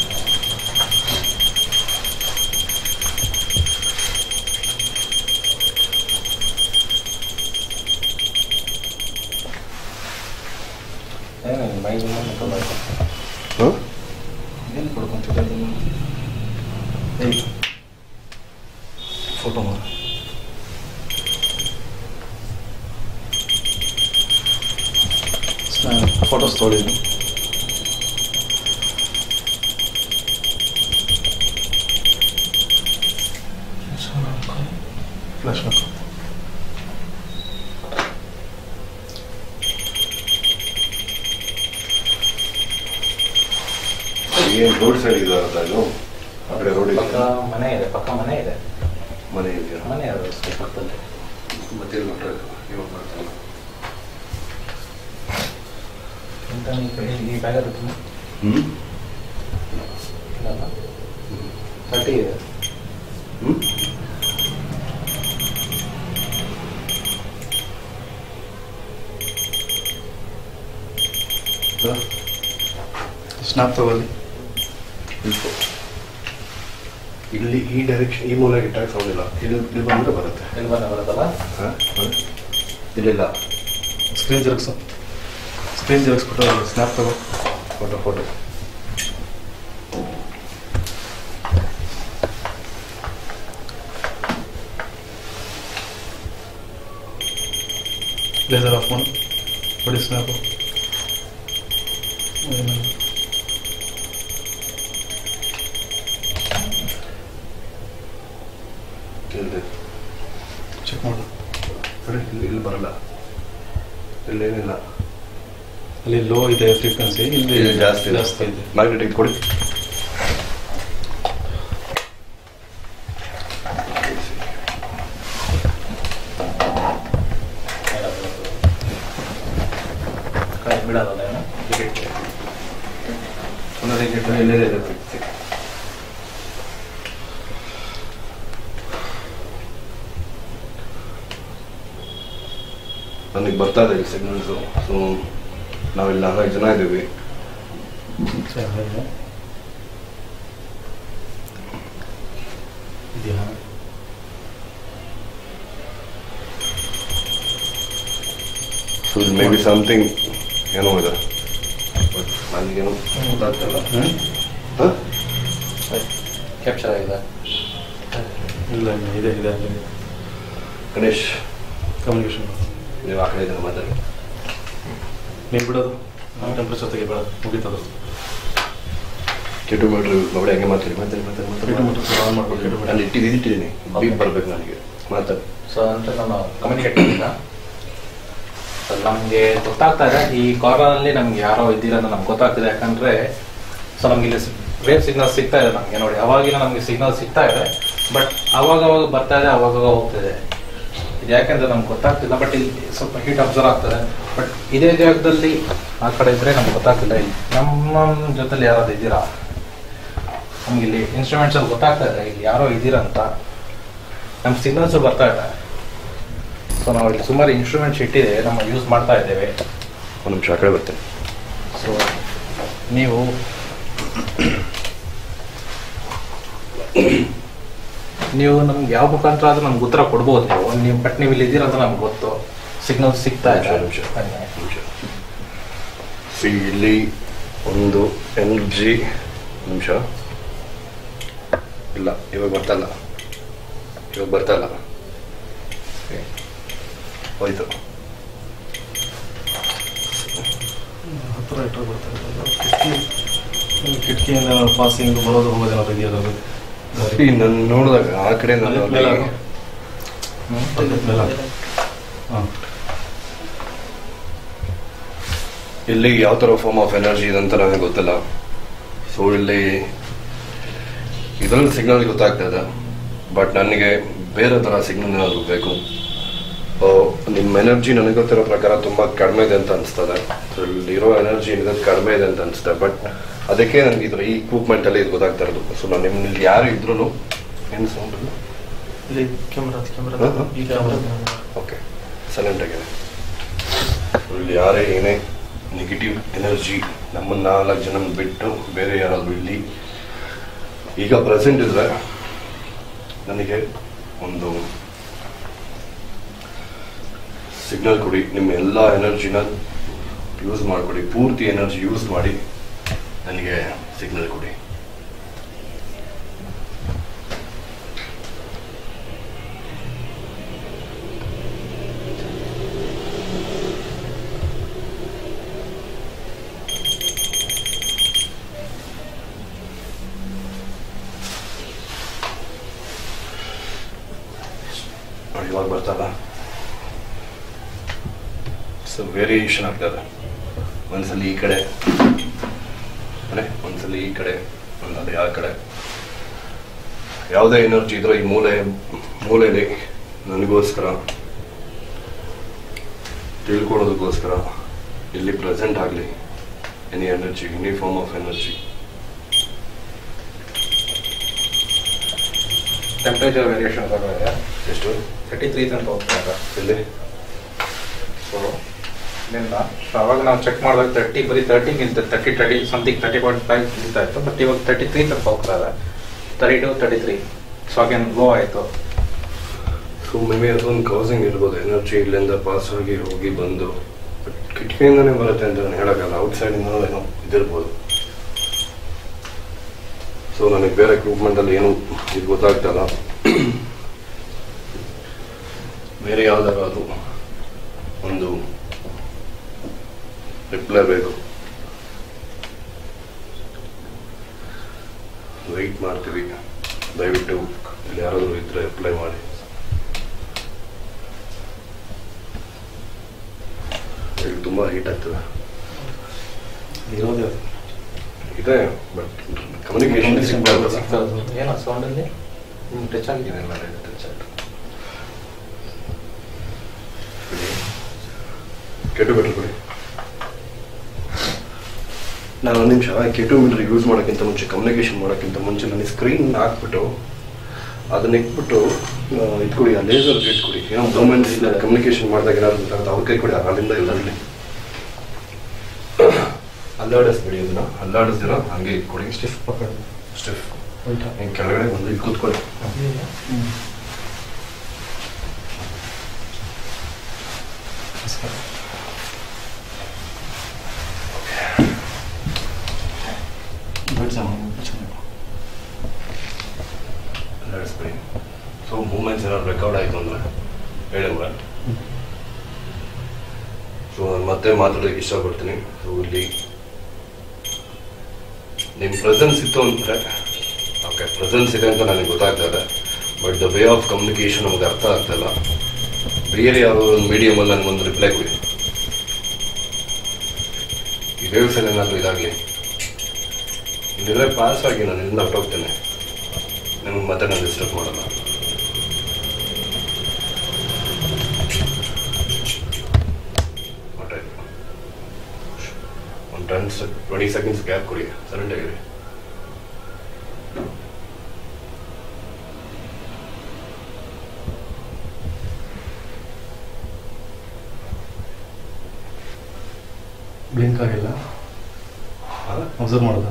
ಏನು ಮೈ ಮುಟ್ಟೋದಾಯ್ತು ಹಾಂ ಎಲ್ಲಿ ಕೊಡ್ಕೊಂತಿದ್ದೆ ಏಯ್ ಫೋಟೋ ಮಾಡಿ ಫೋಟೋಸ್ ತೊಗೊಂಡಿದ್ದೀನಿ ಫ್ಲಾಶ್ ಹಾಕು ಏನು ರೋಡ್ ಸೈಡ್ ಇದೆ ಅಂತ ಇದು ಆ ಕಡೆ ರೋಡ್ ಪಕ್ಕ ಮನೆ ಇದೆ ಪಕ್ಕ ಮನೆ ಇದೆ ಮನೆ ಇದೆಯಾ ಮನೆ ಅದು ಸ್ವಲ್ಪ ಪಕ್ಕದಲ್ಲಿ ಮತ್ತೆ ಎಲ್ಲಿ ಹೊರಟು ಇವಾಗ ಬರ್ತಾನೆ ಎಂತ ಈ ಕಡೆ ಈ ಬ್ಯಾಗ್ ಅದು ತುಂಬ ಹ್ಞೂ ಇಲ್ಲಲ್ಲ ತರ್ಟಿ ಇದೆ ಹ್ಞೂ ಸ್ನಾಪ್ ತಗೊಳ್ಳಿ ಇಲ್ಫೋ ಇಲ್ಲಿ ಈ ಡೈರೆಕ್ಷನ್ ಈ ಮೂಲೆಗೆ ಇಟ್ಟಾಗ ಸೌಂಡ್ ಇಲ್ಲ ಇಲ್ಲಿ ಇಲ್ಲಿ ಬಂದರೆ ಬರುತ್ತೆ ಎಲ್ಲಿ ಬಂದ ಬರುತ್ತಲ್ಲ ಹಾಂ ಇಲ್ಲಿಲ್ಲ ಸ್ಕ್ರೀನ್ ಜೆರಾಕ್ಸು ಸ್ಕ್ರೀನ್ ಜೆರಾಕ್ಸ್ಬಿಟ್ಟು ಸ್ನ್ಯಾಪ್ ತಗೋ ಫೋಟೋ ಫೋಟೋ ಲೇಸರ್ ಆಫ್ ಮಾಡು ಬಡಿ ಸ್ನ್ಯಾಪು ಇಲ್ಲಿ ಚೆಕ್ ಮಾಡು ನೋಡಿ ಇಲ್ಲಿ ಇಲ್ಲಿ ಬರಲ್ಲ ಇಲ್ಲೇನಿಲ್ಲ ಅಲ್ಲಿ ಲೋ ಇದೆ ಫ್ರೀಕ್ವೆನ್ಸಿ ಇಲ್ಲಿ ಇಲ್ಲಿ ಜಾಸ್ತಿ ಜಾಸ್ತಿ ಇದೆ ಮ್ಯಾಗ್ನೆಟಿಕ್ ಕೊಡಿ ಕೈ ಬಿಡೋದಲ್ಲ ಏನು ಒಂದೊಂದು ಇಟ್ಟು ಇಲ್ಲೇ ಇದೆ frequency. ನನಗೆ ಬರ್ತಾ ಇದೆ ಸಿಗ್ನಲ್ಸು ಸೊ ನಾವಿಲ್ಲಿ ನಾಲ್ಕು ಜನ ಇದ್ದೀವಿ ಇದೆಯಾ ಸೊ ಮೇ ಬಿ ಸಮಥಿಂಗ್ ಏನೋ ಇದೆ ಬಟ್ ನನಗೇನು ಗೊತ್ತಾಗ್ತಿಲ್ಲ ಹಾಂ ಕ್ಯಾಪ್ಚರ್ ಆಗಿದೆ ಇಲ್ಲ ಇಲ್ಲ ಇದೆ ಇದೆ ಇದೆ ಗಣೇಶ್ ಕಮ್ಯುನಿಕೇಶನ್ ನೀವು ಆ ಕಡೆ ಇದ್ದೀರ ಮಾತಾಡಿ ನೀನು ಬಿಡೋದು ನಮ್ಮ ಟೆಂಪ್ರೇಚರ್ ತೆಗಿಬೇಡ ಮುಗೀತದು ಕೆಟು ಮೀಟ್ರ್ ನೋಡಿ ಹಂಗೆ ಮಾತಾಡಿ ಮಾತಾಡಿ ಮಾತಾಡಿ ಮಾತಾಡಿ ಕಿಲೋಮೀಟರ್ ಆನ್ ಮಾಡ್ಬೋದು ನಾನು ಕಿಲೋಮೀಟರ್ ಇಟ್ಟಿದ್ದು ಇಟ್ಟಿದ್ದೀನಿ ಬೀಪ್ ಬರ್ಬೇಕು ನನಗೆ ಮಾತಾಡಿ ಸೊ ಅಂತ ನಾನು ಕಮ್ಯುನಿಕೇಟ್ ಮಾಡಿಲ್ಲ ನಮಗೆ ಗೊತ್ತಾಗ್ತಾ ಇದೆ ಈ ಕಾರ್ನರಲ್ಲಿ ನಮ್ಗೆ ಯಾರೋ ಇದ್ದೀರ ಅಂತ ನಮ್ಗೆ ಗೊತ್ತಾಗ್ತಿದೆ ಯಾಕಂದ್ರೆ ಸೊ ನಮ್ಗೆ ಇಲ್ಲಿ ವೇವ್ ಸಿಗ್ನಲ್ ಸಿಗ್ತಾ ಇದೆ ನಮಗೆ ನೋಡಿ ಅವಾಗಿನ ನಮಗೆ ಸಿಗ್ನಲ್ ಸಿಗ್ತಾ ಇದೆ ಬಟ್ ಅವಾಗ ಅವಾಗ ಬರ್ತಾ ಇದೆ ಅವಾಗ ಅವಾಗ ಹೋಗ್ತಿದೆ ಇದು ಯಾಕೆಂದ್ರೆ ನಮ್ಗೆ ಗೊತ್ತಾಗ್ತಿಲ್ಲ ಬಟ್ ಇಲ್ಲಿ ಸ್ವಲ್ಪ ಹೀಟ್ ಅಬ್ಸರ್ವ್ ಆಗ್ತದೆ ಬಟ್ ಇದೇ ಜಾಗದಲ್ಲಿ ಆ ಕಡೆ ಇದ್ರೆ ನಮ್ಗೆ ಗೊತ್ತಾಗ್ತಿಲ್ಲ ಇಲ್ಲಿ ನಮ್ಮ ಜೊತೆಲಿ ಯಾರಾದ್ರು ಇದ್ದೀರಾ ನಮ್ಗೆ ಇಲ್ಲಿ ಇನ್ಸ್ಟ್ರೂಮೆಂಟ್ಸ್ ಅಲ್ಲಿ ಗೊತ್ತಾಗ್ತಾ ಇದೆ ಇಲ್ಲಿ ಯಾರೋ ಇದ್ದೀರಾ ಅಂತ ನಮ್ಮ ಸಿಗ್ನಲ್ಸ್ ಬರ್ತಾ ಇದೆ ಸೊ ಸೊ ನಾವು ಇಲ್ಲಿ ಸುಮಾರು ಇನ್ಸ್ಟ್ರೂಮೆಂಟ್ಸ್ ಇಟ್ಟಿದೆ ನಮ್ಮ ಯೂಸ್ ಮಾಡ್ತಾ ಇದ್ದೇವೆ ಒಂದು ನಿಮಿಷ ಆ ಕಡೆ ಬರ್ತೇನೆ ಸೊ ನೀವು ನೀವು ನಮ್ಗೆ ಯಾವ ಮುಖಾಂತರ ಆದ್ರೂ ನಮ್ಗೆ ಉತ್ತರ ಕೊಡ್ಬೋದು ನೀವು ನೀವು ಬಟ್ ನೀವು ಇಲ್ಲಿ ಇದ್ದೀರ ಅಂತ ನಮ್ಗೆ ಗೊತ್ತು ಸಿಗ್ನಲ್ ಸಿಗ್ತಾ ಇದೆ ನಿಮಿಷ, ನಿಮಿಷ. ಸಿ ಇಲ್ಲಿ ಒಂದು ಎನರ್ಜಿ ನಿಮಿಷ ಇಲ್ಲ ಇವಾಗ ಬರ್ತಾ ಇಲ್ಲ ಇವಾಗ ಬರ್ತಾ ಇಲ್ಲ ಹೋಯ್ತು ಹತ್ತಿರ ಇಟ್ಟರೆ ಬರ್ತಾರೆ ಕಿಟಕಿಯಿಂದ ಪಾಸಿಂಗ್ ಬರೋದು ಹೋಗೋದೇನೋ ತೆಗಿಯೋದು ಈ ನಾನು ನೋಡಿದಾಗ ಆ ಕಡೆ ನಾನು ಮೇಲೆ ಅಲ್ಲಿ- ಮೇಲೆ ಹಾಂ ಇಲ್ಲಿ ಯಾವ ಥರ ಫಾರ್ಮ್ ಆಫ್ ಎನರ್ಜಿ ಇದೆ ಅಂತ ನನಗೆ ಗೊತ್ತಿಲ್ಲ ಸೊ ಇಲ್ಲಿ ಇದರಲ್ಲಿ ಸಿಗ್ನಲ್ ಗೊತ್ತಾಗ್ತಾ ಇದೆ ಬಟ್ ನನಗೆ ಬೇರೆ ಥರ ಸಿಗ್ನಲ್ ಏನಾದರೂ ಬೇಕು ಆ, ನಿಮ್ಮ ಎನರ್ಜಿ ನನಗೆ ಗೊತ್ತಿರೋ ಪ್ರಕಾರ ತುಂಬ ಕಡಿಮೆ ಇದೆ ಅಂತ ಅನಿಸ್ತದೆ ಸೊ ಇಲ್ಲಿರೋ ಎನರ್ಜಿ ಏನಿದೆ ಅದು ಕಡಿಮೆ ಇದೆ ಅಂತ ಅನಿಸುತ್ತೆ ಬಟ್ ಅದಕ್ಕೆ ನನಗೆ ಇದ್ರ ಈ ಇಕ್ವಿಪ್ಮೆಂಟಲ್ಲಿ ಇದು ಗೊತ್ತಾಗ್ತಾ ಇರೋದು ಸೊ ನಾನು ನಿಮ್ಮಲ್ಲಿ ಯಾರು ಇದ್ರೂ ಏನು ಸೌಂಡ್ ಇಲ್ಲಿ ಕ್ಯಾಮ್ರಾ ಕ್ಯಾಮ್ರಾ ಹಾ, ಹಾ. ಈ ಕ್ಯಾಮ್ರಾ ಓಕೆ ಸೈಲೆಂಟ್ ಆಗಿದೆ ಇಲ್ಲಿ ಯಾರೇ ಏನೇ ನೆಗೆಟಿವ್ ಎನರ್ಜಿ ನಮ್ಮನ್ನ ನಾಲ್ಕು ಜನ ಬಿಟ್ಟು ಬೇರೆ ಯಾರಾದರೂ ಇಲ್ಲಿ ಈಗ ಪ್ರೆಸೆಂಟ್ ಇದ್ರೆ ನನಗೆ ಒಂದು ಸಿಗ್ನಲ್ ಕೊಡಿ ನಿಮ್ಮ ಎಲ್ಲ ಎನರ್ಜಿನ ಯೂಸ್ ಮಾಡಿಕೊಡಿ ಪೂರ್ತಿ ಎನರ್ಜಿ ಯೂಸ್ ಮಾಡಿ ನನಗೆ ಸಿಗ್ನಲ್ ಕೊಡಿ ನೋಡಿ, ಇವಾಗ ಬರ್ತಲ್ಲ ಸೊ ವೇರಿಯೇಷನ್ ಆಗ್ತದೆ ಒಂದ್ಸಲ ಈ ಕಡೆ ಅದೇ ಒಂದ್ಸಲ ಈ ಕಡೆ ಒಂದಲ್ಲಿ ಆ ಕಡೆ ಯಾವುದೇ ಎನರ್ಜಿ ಇದ್ರೂ ಈ ಮೂಲೆ ಮೂಲೆಯಲ್ಲಿ ನನಗೋಸ್ಕರ ತಿಳ್ಕೊಳ್ಳೋದಕ್ಕೋಸ್ಕರ ಇಲ್ಲಿ ಪ್ರೆಸೆಂಟ್ ಆಗಲಿ any energy any form of energy temperature variation ಇದೆ ಎಷ್ಟು ತರ್ಟಿ ತ್ರೀ ತನಕ ಹೋಗ್ತಾ ಇದೆ ಇಲ್ಲಿ ಸೊ ಇಲ್ಲಿಂದ ಸೊ ಅವಾಗ ನಾವು ಚೆಕ್ ಮಾಡಿದಾಗ ತರ್ಟಿ ಬರೀ ತರ್ಟಿ ನಿಲ್ತ thirty thirty something thirty point five ನಿಲ್ತಾ ಇತ್ತು ಬಟ್ ಇವಾಗ ತರ್ಟಿ ತ್ರೀ ತನಕ ಹೋಗ್ತಾ ಇದೆ thirty two thirty three so again low ಆಯಿತು ಸೊ ಮೇ ಬಿ ಅದೊಂದು ಕೌಸಿಂಗ್ ಇರ್ಬೋದು ಎನರ್ಜಿ ಇಲ್ಲಿಂದ ಪಾಸ್ ಆಗಿ ಹೋಗಿ ಬಂದು ಬಟ್ ಕಿಟಕಿಯಿಂದನೇ ಬರುತ್ತೆ ಅಂತ ನಾನು ಹೇಳೋಕ್ಕಲ್ಲ ಔಟ್ಸೈಡಿಂದ ಏನೋ ಇದಿರ್ಬೋದು ಸೊ ನನಗೆ ಬೇರೆ ಎಕ್ವಿಪ್ಮೆಂಟಲ್ಲಿ ಏನು ಇದು ಗೊತ್ತಾಗ್ತಲ್ಲ ಬೇರೆ ಯಾವ್ದಾದ್ರು ಅದು ಒಂದು ರಿಪ್ಲೈ ಬೇಕು ವೆಯ್ಟ್ ಮಾಡ್ತೀವಿ ದಯವಿಟ್ಟು ಇಲ್ಲಿ ಯಾರಾದರೂ ಇದ್ರೆ ರಿಪ್ಲೈ ಮಾಡಿ ಇಲ್ಲಿ ತುಂಬ ಹೀಟ್ ಆಗ್ತದೆ ಇರೋದೇ ಅದು. ಇದೆ ಬಟ್ ಕಮ್ಯುನಿಕೇಶನ್ ಸಿಗ್ಬಾರ್ದು ಏನೋ ಸೌಂಡಲ್ಲಿ ಟಚ್ ಆಗಿದೆ ಟಚ್ ಆಯಿತು ಕೆಟ್ಟು ಮೀಟರ್ ಕೊಡಿ ನಾನು ಒಂದು ನಿಮಿಷ ಕೆಟ್ಟು ಮೀಟರ್ ಯೂಸ್ ಮಾಡೋಕ್ಕಿಂತ ಮುಂಚೆ ಕಮ್ಯುನಿಕೇಶನ್ ಮಾಡೋಕ್ಕಿಂತ ಮುಂಚೆ ನನಗೆ ಸ್ಕ್ರೀನ್ ಹಾಕ್ಬಿಟ್ಟು ಅದನ್ನ ಇಟ್ಬಿಟ್ಟು ಆ, ಇದು ಕೊಡಿ ಆ ಲೇಸರ್ ಗೇಟ್ ಕೊಡಿ ಏನೋ ಮೂಮೆಂಟ್ಸ್ ಕಮ್ಯುನಿಕೇಶನ್ ಮಾಡಿದಾಗ ಏನಾದ್ರು ಗೊತ್ತಾಗುತ್ತೆ ಅವ್ರ ಕೈ ಕೊಡಿ ಅಲ್ಲಿಂದ ಇಲ್ಲ ಅಲ್ಲಿ ಅಲ್ಲಾಡಿಸ್ಬಿಡಿ ಅದನ್ನ ಅಲ್ಲಾಡಿಸ್ದಿರ ಹಂಗೆ ಇಟ್ಕೊಡಿ ಸ್ಟಿಫ್ ಪಕ್ಕದ ಸ್ಟಿಫ್ ಹೋಯ್ತಾ? ಹಿಂಗೆ ಕೆಳಗಡೆ ಬಂದು ಇಲ್ಲಿ ಕೂತ್ಕೊಳ್ಳಿ ಬಿಡ್ಸ ಚೆನ್ನಾಗಿ ನಡೆಸ್ಬಿಡಿ ಸೊ ಮೂಮೆಂಟ್ಸ್ ಏನಾದ್ರು ರೆಕಾರ್ಡ್ ಆಯಿತು ಅಂದರೆ ಹೇಳಿ ಮೇಡಮ್ ಸೊ ನಾನು ಮತ್ತೆ ಮಾತಾಡೋದಕ್ಕೆ ಇಷ್ಟಪಡ್ತೀನಿ ಸೊ ಇಲ್ಲಿ ನಿಮ್ಮ ಪ್ರೆಸೆನ್ಸ್ ಇತ್ತು ಅಂದರೆ ಓಕೆ ಪ್ರೆಸೆನ್ಸ್ ಇದೆ ಅಂತ ನನಗೆ ಗೊತ್ತಾಗ್ತಾ ಇದೆ but the way of communication ನಮಗೆ ಅರ್ಥ ಆಗ್ತಾ ಇಲ್ಲ ಬೇರೆ ಯಾವುದೋ ಒಂದು ಮೀಡಿಯಮಲ್ಲಿ ನನಗೊಂದು ರಿಪ್ಲೈ ಕೊಡಿ ಈ ವೇವ್ಸಲ್ಲಿ ಏನಾದರೂ ಇದಾಗಲಿ ಇಲ್ಲಿದ್ರೆ ಪಾಸ್ ಆಗಿ ನಾನು ಇಲ್ಲಿಂದ ಹೊರಟೋಗ್ತೇನೆ ನಿಮ್ಗೆ ಮತ್ತೆ ನಾನು ಡಿಸ್ಟರ್ಬ್ ಮಾಡಲ್ಲ ಹೊರ್ಟಾಯ್ತು. ಒಂದು ten sec twenty seconds gap ಕೊಡಿ ಸೈಲೆಂಟ್ ಆಗಿರಿ ಬ್ಲಿಂಕ್ ಆಗಿಲ್ಲ ಅಬ್ಸರ್ವ್ ಮಾಡೋದಾ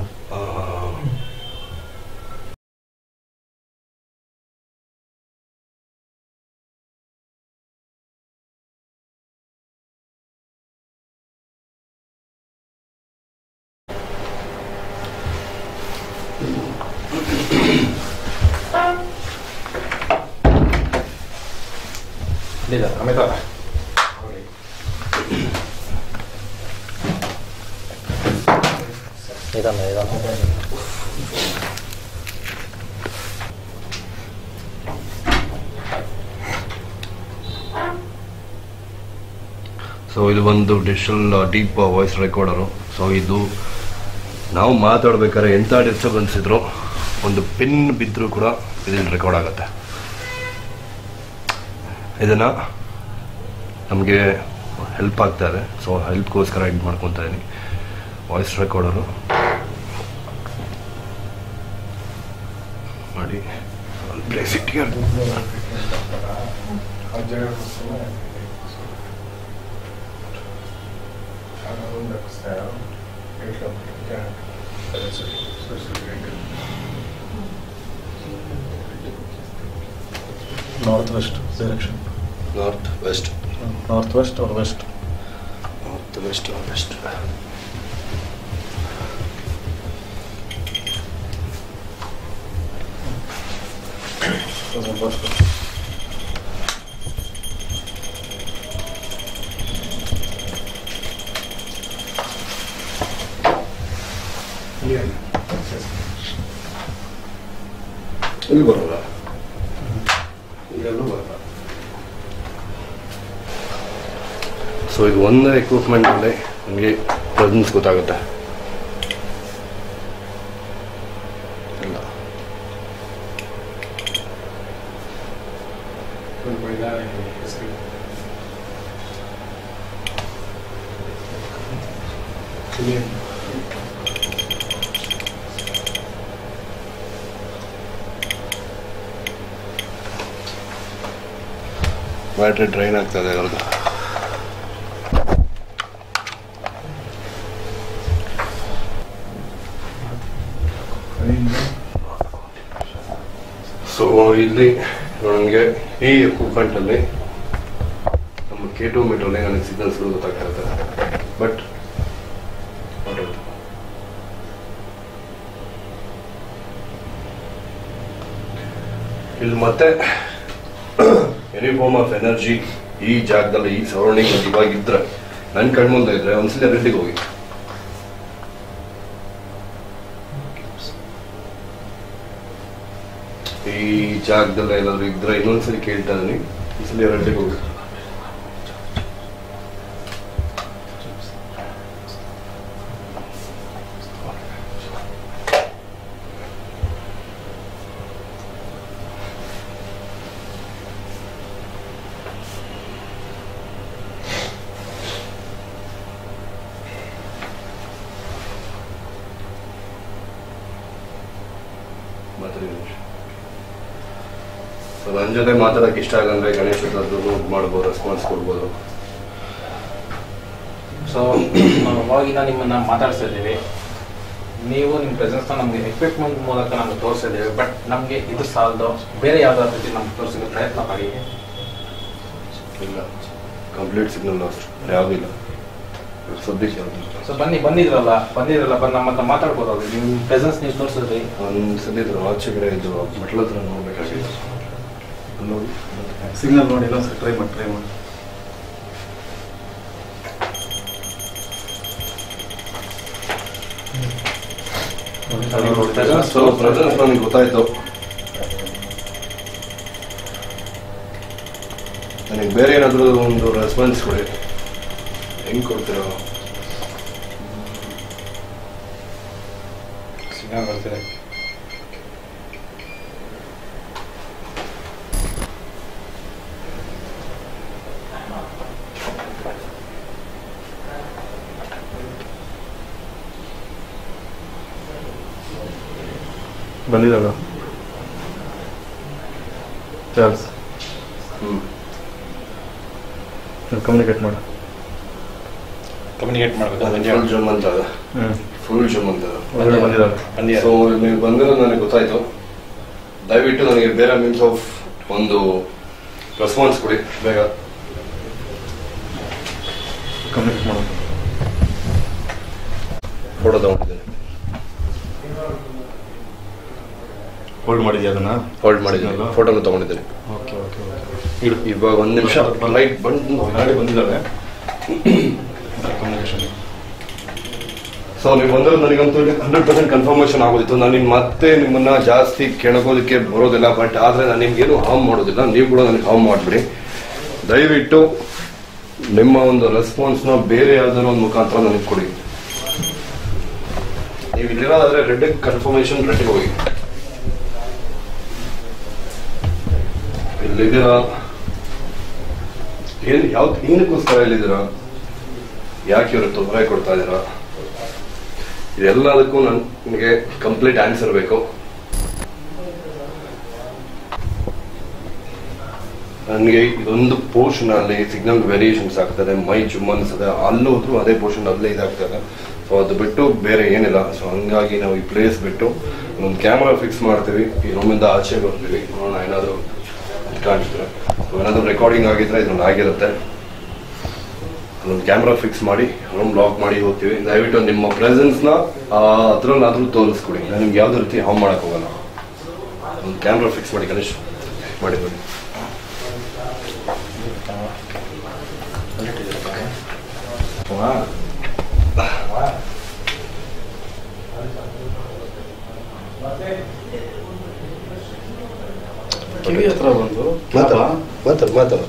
ಇಲ್ಲಿದೆ ಅಮಿತ ಅವ್ರೆ. ನಿಧಾನ ನಿಧಾನ ಸೊ ಇದು ಒಂದು digital deep voice recorder so ಇದು ನಾವು ಮಾತಾಡ್ಬೇಕಾದ್ರೆ ಎಂಥ ಡಿಸ್ಟರ್ಬೆನ್ಸ್ ಇದ್ರೂ ಒಂದು ಪಿನ್ ಬಿದ್ದರೂ ಕೂಡ ಇದರಲ್ಲಿ ರೆಕಾರ್ಡ್ ಆಗುತ್ತೆ ಇದನ್ನು ನಮಗೆ ಹೆಲ್ಪ್ ಆಗ್ತಾ ಇದೆ ಸೊ ಹೆಲ್ಪ್ಗೋಸ್ಕರ ಇದು ಮಾಡ್ಕೊತಾ ಇದ್ದೀನಿ ವಾಯ್ಸ್ ರೆಕಾರ್ಡರು ಮಾಡಿ ಪ್ಲೇಸ್ ಇಟ್ ಆ ಜಾಗ north west direction north west north west or west north west west ಇಲ್ಲಿ ಬರಲ್ಲ ಇಲ್ಲೆಲ್ಲೂ ಬರಲ್ಲ ಸೊ ಇದು ಒಂದೇ ಎಕ್ವಿಪ್ಮೆಂಟಲ್ಲಿ ನಮಗೆ ಪ್ರೆಸೆನ್ಸ್ ಗೊತ್ತಾಗುತ್ತೆ ಇಲ್ಲ ಸ್ವಲ್ಪ ನಿಧಾನಕ್ಕೆ ಹೆಸರು ಕ್ಲೀನ್ ಬ್ಯಾಟ್ರಿ ಡ್ರೈನ್ ಆಗ್ತದೆ ಅವ್ರದ್ದು ಸೊ ಇಲ್ಲಿ ನನಗೆ ಈ ಎಕ್ವಿಪ್ಮೆಂಟಲ್ಲಿ ನಮ್ಮ ಕೆ ಟು ಮೀಟರ್ಲಿ ನನಗೆ ಸಿಗ್ನಲ್ಸ್ಗಳು ಗೊತ್ತಾಗ್ತಾ ಇರ್ತದೆ ಬಟ್ ಇಲ್ಲಿ ಮತ್ತೆ ಎನಿ ಫಾರ್ಮ್ ಆಫ್ ಎನರ್ಜಿ ಈ ಜಾಗದಲ್ಲಿ ಈ ಸರೌಂಡಿಂಗ್ ಅಲ್ಲಿ ಇವಾಗ ಇದ್ರೆ ನನ್ನ ಕಣ್ಮುಂದೆ ಇದ್ರೆ ಒಂದ್ಸಲ ರೆಡ್ಡಿಗೆ ಹೋಗಿ ಈ ಜಾಗದಲ್ಲಿ ಏನಾದ್ರು ಇದ್ರೆ ಇನ್ನೊಂದ್ಸಲಿ ಕೇಳ್ತಾ ಇದೀನಿ ಈ ಸಲ ರೆಡ್ಡಿಗೆ ಹೋಗಿ ಮಾತಾಡಿ ಸೊ ನನ್ನ ಜೊತೆ ಮಾತಾಡಕ್ಕೆ ಇಷ್ಟ ಆಗಂದ್ರೆ ಗಣೇಶ್ ಹತ್ರದ್ದು ಮಾಡ್ಬೋದು ರೆಸ್ಪಾನ್ಸ್ ಕೊಡ್ಬೋದು ಸೊ ನಾವು ಅವಾಗಿಂದ ನಿಮ್ಮನ್ನ ಮಾತಾಡ್ಸ್ತಾ ಇದ್ದೀವಿ ನೀವು ನಿಮ್ಮ ಪ್ರೆಸೆನ್ಸ್ನ ನಮಗೆ ಎಕ್ವಿಪ್ಮೆಂಟ್ ಮೂಲಕ ನಮ್ಗೆ ತೋರಿಸ್ತಾ ಇದ್ದೀವಿ ಬಟ್ ನಮಗೆ ಇದು ಸಾಲದು ಬೇರೆ ಯಾವ್ದಾದ್ರು ರೀತಿ ನಮ್ಗೆ ತೋರಿಸೋಕೆ ಪ್ರಯತ್ನ ಮಾಡಿ ಇಲ್ಲ ಕಂಪ್ಲೀಟ್ ಸಿಗ್ನಲ್ ಲಾಸ್ಟ್ ಯಾವುದಿಲ್ಲ ಸದ್ಯಕ್ಕೆ ಯಾವುದಿಲ್ಲ ಸೊ ಬನ್ನಿ ಬಂದಿದ್ರಲ್ಲ ಬಂದಿದ್ರಲ್ಲ ಬಂದು ನಮ್ಮ ಹತ್ರ ಮಾತಾಡ್ಬೋದು ನಿಮ್ಮ ಪ್ರೆಸೆನ್ಸ್ ನೀವು ತೋರಿಸಿದ್ರಿ ಒಂದು ಸಲ ಇದ್ರು ಆಚೆ ಕಡೆ ಇದು ಮೆಟ್ಲ ಹತ್ರ ನೋಡ್ಬೇಕಾಗಿತ್ತು ಅಲ್ಲಿ ನೋಡಿ ಸಿಗ್ನಲ್ ನೋಡಿ ಇನ್ನೊಂದ್ಸರಿ ಟ್ರೈ ಮಾಡಿ ಟ್ರೈ ಮಾಡಿ ಸೊ ಪ್ರೆಸೆನ್ಸ್ ನನಗೆ ಗೊತ್ತಾಯ್ತು ನನಗೆ ಬೇರೆ ಏನಾದರೂ ಒಂದು ರೆಸ್ಪಾನ್ಸ್ ಕೊಡಿ ಹೆಂಗೆ ಕೊಡ್ತೀರೋ ಸಿಗ್ನಲ್ ಬರ್ತಿದೆ ಬಂದಿದಾಗ ಚಾರ್ಲ್ಸ್ ಹ್ಞೂ ಕಮ್ಯುನಿಕೇಟ್ ಮಾಡು ಕಮ್ಯುನಿಕೇಟ್ ಮಾಡಬೇಕು ಫುಲ್ ಜಮ್ ಅಂತ ಇದೆ ಹ್ಞೂ ಫುಲ್ ಜಮ್ ಅಂತ ಇದೆ ಒಳಗಡೆ ಬಂದಿದ್ದಾರೆ ಬಂದಿದ್ದಾರೆ ಸೊ ನೀವು ಬಂದಿರೋದು ನನಗೆ ಗೊತ್ತಾಯ್ತು ದಯವಿಟ್ಟು ನನಗೆ ಬೇರೆ ಮೀನ್ಸ್ ಆಫ್ ಒಂದು ರೆಸ್ಪಾನ್ಸ್ ಕೊಡಿ ಬೇಗ ಕಮ್ಯುನಿಕೇಟ್ ಮಾಡೋದು ಫೋಟೋ ತಗೊಂಡಿದ್ದೀನಿ ಹೋಲ್ಡ್ ಮಾಡಿದ್ಯಾ ಅದನ್ನ ಹೋಲ್ಡ್ ಮಾಡಿದ್ದೀನಿ ಫೋಟೋನು ತಗೊಂಡಿದ್ದೀನಿ ಓಕೆ ಓಕೆ ಓಕೆ ಇಡು ಇವಾಗ ಒಂದು ನಿಮಿಷ ಲೈಟ್ ಬಂದು ಗಾಡಿ ಬಂದಿದ್ದಾವೆ ಕಮ್ಯುನಿಕೇಶನ್ ಸೊ ನೀವು ಬಂದಿರೋದು ನನಗಂತೂ ಹಂಡ್ರೆಡ್ ಪರ್ಸೆಂಟ್ ಕನ್ಫರ್ಮೇಶನ್ ಆಗೋದಿತ್ತು ನಾನು ನಿಮ್ ಮತ್ತೆ ನಿಮ್ಮನ್ನ ಜಾಸ್ತಿ ಕೆಣಕೋದಕ್ಕೆ ಬರೋದಿಲ್ಲ ಬಟ್ ಆದ್ರೆ ನಾನು ನಿಮ್ಗೇನು ಹಾರ್ಮ್ ಮಾಡೋದಿಲ್ಲ ನೀವು ಕೂಡ ನನಗೆ ಹಾರ್ಮ್ ಮಾಡಿಬಿಡಿ ದಯವಿಟ್ಟು ನಿಮ್ಮ ಒಂದು ರೆಸ್ಪಾನ್ಸ್ನ ಬೇರೆ ಯಾವ್ದಾದ್ರು ಒಂದು ಮುಖಾಂತರ ನನಗೆ ಕೊಡಿ ನೀವು ಇಲ್ಲಿರೋದಾದ್ರೆ ರೆಡ್ ಕನ್ಫರ್ಮೇಶನ್ ರೆಡ್ಗೆ ಹೋಗಿ ಇಲ್ಲಿದ್ದೀರಾ ಏನ್ ಯಾವ ಏನಕ್ಕೋಸ್ಕರ ಇಲ್ಲಿದ್ದೀರಾ ಯಾಕೆ ಇವರು ತೊಂದರೆ ಕೊಡ್ತಾ ಇದ್ದೀರಾ ಇದೆಲ್ಲದಕ್ಕೂ ನನ್ ನಿಮಗೆ ಕಂಪ್ಲೀಟ್ ಆನ್ಸರ್ ಬೇಕು ನನಗೆ ಇದೊಂದು ಪೋರ್ಷನ್ ಅಲ್ಲಿ ಸಿಗ್ನಲ್ ವೇರಿಯೇಷನ್ಸ್ ಆಗ್ತದೆ ಮೈ ಜುಮ್ ಅನ್ಸದೆ ಅಲ್ಲೋದ್ರು ಅದೇ ಪೋರ್ಷನ್ ಅಲ್ಲೇ ಇದಾಗ್ತದೆ ಸೊ ಅದು ಬಿಟ್ಟು ಬೇರೆ ಏನಿಲ್ಲ ಸೊ ಹಂಗಾಗಿ ನಾವು ಈ ಪ್ಲೇಸ್ ಬಿಟ್ಟು ಒಂದು ಕ್ಯಾಮ್ರಾ ಫಿಕ್ಸ್ ಮಾಡ್ತೀವಿ ಈ ರೂಮಿಂದ ಆಚೆ ಬರ್ತೀವಿ ನೋಡೋಣ ಏನಾದರೂ ಕಾಣಿಸ್ತಾರೆ ಸೊ ಏನಾದರೂ ರೆಕಾರ್ಡಿಂಗ್ ಆಗಿದ್ರೆ ಇದೊಂದು ಆಗಿರುತ್ತೆ ಒಂದು ಕ್ಯಾಮ್ರಾ ಫಿಕ್ಸ್ ಮಾಡಿ ರೂಮ್ ಲಾಕ್ ಮಾಡಿ ಹೋಗ್ತೀವಿ ದಯವಿಟ್ಟು ನಿಮ್ಮ ಪ್ರೆಸೆನ್ಸ್ನ ಅದ್ರಲ್ಲಾದ್ರೂ ತೋರಿಸ್ಕೊಡಿ ನಾನು ನಿಮ್ಗೆ ಯಾವುದೇ ರೀತಿ ಹಾಮ್ ಮಾಡಕ್ ಹೋಗಲ್ಲ ಒಂದು ಕ್ಯಾಮ್ರಾ ಫಿಕ್ಸ್ ಮಾಡಿ ಗಣೇಶ್ ಮಾಡಿ ನೋಡಿ ಕಿವಿ ಹತ್ರ ಬಂದು ಮಾತಾಡ ಮಾತಾಡ ಮಾತಾಡ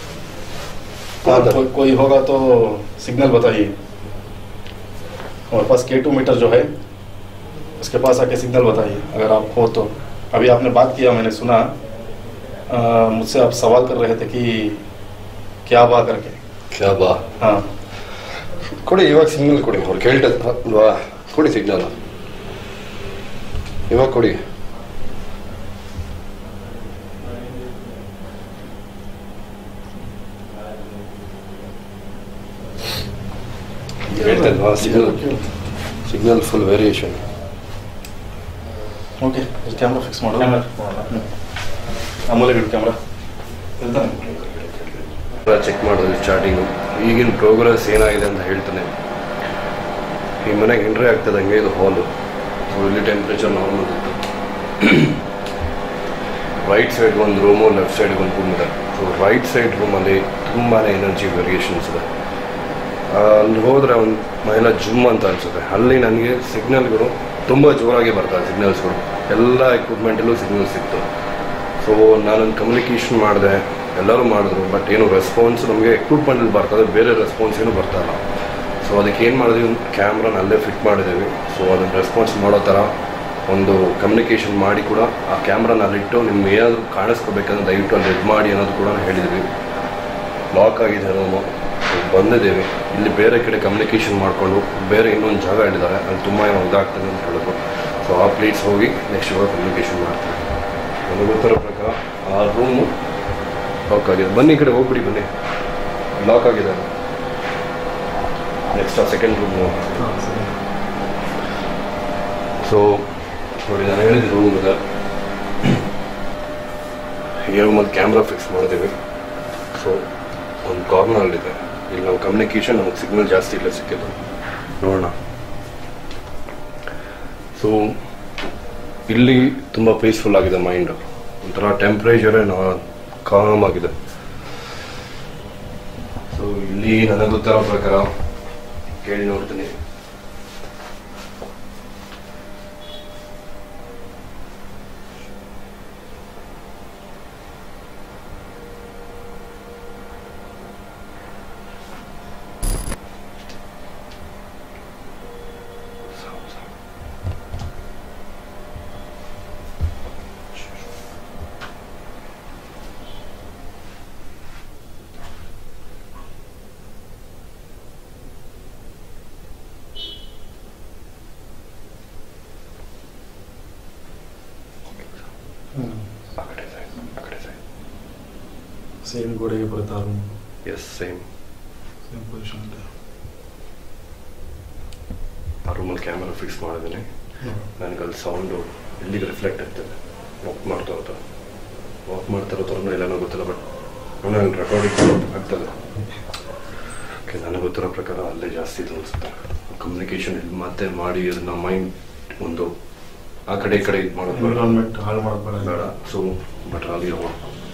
कोई कोई होगा तो सिग्नल बताइए हमारे पास के टू मीटर जो है उसके पास आके सिग्नल बताइए अगर आप हो तो अभी आपने बात किया मैंने सुना अ, मुझसे आप सवाल कर रहे थे कि क्या बा करके ಕ್ಯಾ ಬಾ हाँ ಕೊಡಿ ಇವಾಗ ಸಿಗ್ನಲ್ ಕೊಡಿ ಅವ್ರು ಕೇಳ್ತದ ಅಲ್ವಾ ಕೊಡಿ ಸಿಗ್ನಲ್ ಇವಾಗ ಕೊಡಿ ಹೇಳ್ತಲ್ವಾ signal signal full variation okay camera fix ಮಾಡು ಆಮೇಲೆ ಇಡು ಕ್ಯಾಮ್ರಾ ಚೆಕ್ ಮಾಡಿದ್ವಿ ಸ್ಟಾರ್ಟಿಂಗು ಈಗಿನ ಪ್ರೋಗ್ರೆಸ್ ಏನಾಗಿದೆ ಅಂತ ಹೇಳ್ತಾನೆ ಈ ಮನೆಗೆ ಎಂಟ್ರಿ ಆಗ್ತದೆ ಹಂಗೆ ಇದು ಹಾಲು ಸೊ ಇಲ್ಲಿ ಟೆಂಪ್ರೇಚರ್ ನಾರ್ಮಲ್ ಇತ್ತು ರೈಟ್ ಸೈಡ್ ಒಂದು ರೂಮು ಲೆಫ್ಟ್ ಸೈಡ್ ಒಂದು ರೂಮ್ ಇದೆ ಸೊ ರೈಟ್ ಸೈಡ್ ರೂಮಲ್ಲಿ ತುಂಬಾ ಎನರ್ಜಿ ವೇರಿಯೇಷನ್ಸ್ ಇದೆ ಆ, ಅಲ್ಲಿ ಹೋದರೆ ಒಂದು ಮಹಿಳಾ ಜುಮ್ ಅಂತ ಅನಿಸುತ್ತೆ ಅಲ್ಲಿ ನನಗೆ ಸಿಗ್ನಲ್ಗಳು ತುಂಬ ಜೋರಾಗಿ ಬರ್ತವೆ ಸಿಗ್ನಲ್ಸ್ಗಳು ಎಲ್ಲ ಎಕ್ವಿಪ್ಮೆಂಟಲ್ಲೂ ಸಿಗ್ನಲ್ ಸಿಕ್ತು ಸೊ ನಾನೊಂದು ಕಮ್ಯುನಿಕೇಷನ್ ಮಾಡಿದೆ ಎಲ್ಲರೂ ಮಾಡಿದ್ರು ಬಟ್ ಏನು ರೆಸ್ಪಾನ್ಸ್ ನಮಗೆ ಎಕ್ವಿಪ್ಮೆಂಟಲ್ಲಿ ಬರ್ತದೆ ಬೇರೆ ರೆಸ್ಪಾನ್ಸ್ ಏನು ಬರ್ತಾ ಇಲ್ಲ ಸೊ ಅದಕ್ಕೆ ಏನು ಮಾಡಿದ್ವಿ ಒಂದು ಕ್ಯಾಮ್ರಾನ ಅಲ್ಲೇ ಫಿಟ್ ಮಾಡಿದ್ದೀವಿ ಸೊ ಅದನ್ನು ರೆಸ್ಪಾನ್ಸ್ ಮಾಡೋ ಥರ ಒಂದು ಕಮ್ಯುನಿಕೇಷನ್ ಮಾಡಿ ಕೂಡ ಆ ಕ್ಯಾಮ್ರಾನ ಅಲ್ಲಿಟ್ಟು ನಿಮ್ಗೆ ಏನಾದರೂ ಕಾಣಿಸ್ಕೋಬೇಕಂದ್ರೆ ದಯವಿಟ್ಟು ಅಲ್ಲಿ ಇದು ಮಾಡಿ ಅನ್ನೋದು ಕೂಡ ಹೇಳಿದ್ವಿ ಲಾಕ್ ಆಗಿದೆ ರೂಮು ಬಂದಿದ್ದೀವಿ ಇಲ್ಲಿ ಬೇರೆ ಕಡೆ ಕಮ್ಯುನಿಕೇಷನ್ ಮಾಡಿಕೊಂಡು ಬೇರೆ ಇನ್ನೊಂದು ಜಾಗ ಹೇಳಿದ್ದಾರೆ ಅಲ್ಲಿ ತುಂಬ ಏನೋ ಇದಾಗ್ತದೆ ಅಂತ ಹೇಳಿದ್ರು ಸೊ ಆ ಪ್ಲೇಸ್ ಹೋಗಿ ನೆಕ್ಸ್ಟ್ ಇವಾಗ ಕಮ್ಯುನಿಕೇಷನ್ ಮಾಡ್ತೀವಿ ನನಗೆ ಗೊತ್ತಿರೋ ಪ್ರಕಾರ ಆ ರೂಮು ಲಾಕ್ ಆಗಿದೆ ಬನ್ನಿ ಈ ಕಡೆ ಹೋಗ್ಬಿಡಿ ಬನ್ನಿ ಲಾಕ್ ಆಗಿದೆ ನೆಕ್ಸ್ಟ್ ಆ ಸೆಕೆಂಡ್ ರೂಮ್ ಸೊ ನೋಡಿ ನಾನು ಹೇಳಿದ ರೂಮ್ ಇದೆ ಈ ರೂಮಲ್ಲಿ ಕ್ಯಾಮ್ರಾ ಫಿಕ್ಸ್ ಮಾಡಿದ್ದೀವಿ ಸೊ ಒಂದು ಕಾರ್ನರಲ್ಲಿದೆ ಇಲ್ಲಿ ನಾವು ಕಮ್ಯುನಿಕೇಷನ್ ನಮಗೆ ಸಿಗ್ನಲ್ ಜಾಸ್ತಿ ಇಲ್ಲ ಸಿಕ್ಕಿದ್ದು ನೋಡೋಣ ಸೊ ಇಲ್ಲಿ ತುಂಬ ಪೀಸ್ಫುಲ್ ಆಗಿದೆ ಮೈಂಡ್ ಒಂಥರ ಟೆಂಪ್ರೇಚರೇ ಕಾಮ್ ಆಗಿದೆ ಸೊ ಇಲ್ಲಿ ನನಗೆ ಗೊತ್ತಿರೋ ಪ್ರಕಾರ ಕೇಳಿ ನೋಡ್ತೀನಿ ಆ ಕಡೆ side, ಆ ಕಡೆ ಸೈಡ್ ಸೇಮ್ ಗೋಡೆಗೆ ಬರುತ್ತಾ room yes same same position ಇದೆ ನಾರ್ಮಲ್ ಕ್ಯಾಮ್ರಾ ಫಿಕ್ಸ್ ಮಾಡಿದ್ದೀನಿ ನನಗೆ ಅಲ್ಲಿ ಸೌಂಡು ಎಲ್ಲಿಗೆ ರಿಫ್ಲೆಕ್ಟ್ ಆಗ್ತದೆ ವಾಕ್ ಮಾಡ್ತಾ ಇರ್ತಾ ವಾಕ್ ಮಾಡ್ತಾ ಇರೋ ಥರನೂ ಎಲ್ಲನೂ ಗೊತ್ತಿಲ್ಲ ಬಟ್ ನನಗೆ ರೆಕಾರ್ಡಿಂಗ್ ಆಗ್ತದೆ ಓಕೆ ನನಗೆ ಗೊತ್ತಿರೋ ಪ್ರಕಾರ ಅಲ್ಲೇ ಜಾಸ್ತಿ ಇದು ಅನಿಸುತ್ತೆ ಕಮ್ಯುನಿಕೇಷನ್ ಇಲ್ಲಿ ಮತ್ತೆ ಮಾಡಿ ಅದನ್ನ ಮೈಂಡ್ ಒಂದು ಆ ಕಡೆ ಈ ಕಡೆ ಇದು ಮಾಡೋದು ಬೇಡ. ಎನ್ವಿರಾನ್ಮೆಂಟ್ ಹಾಳು ಮಾಡೋದು ಬೇಡ ಬೇಡ ಸೊ ಬಟ್ ಅಲ್ಲಿ ಹೋಗೋಣ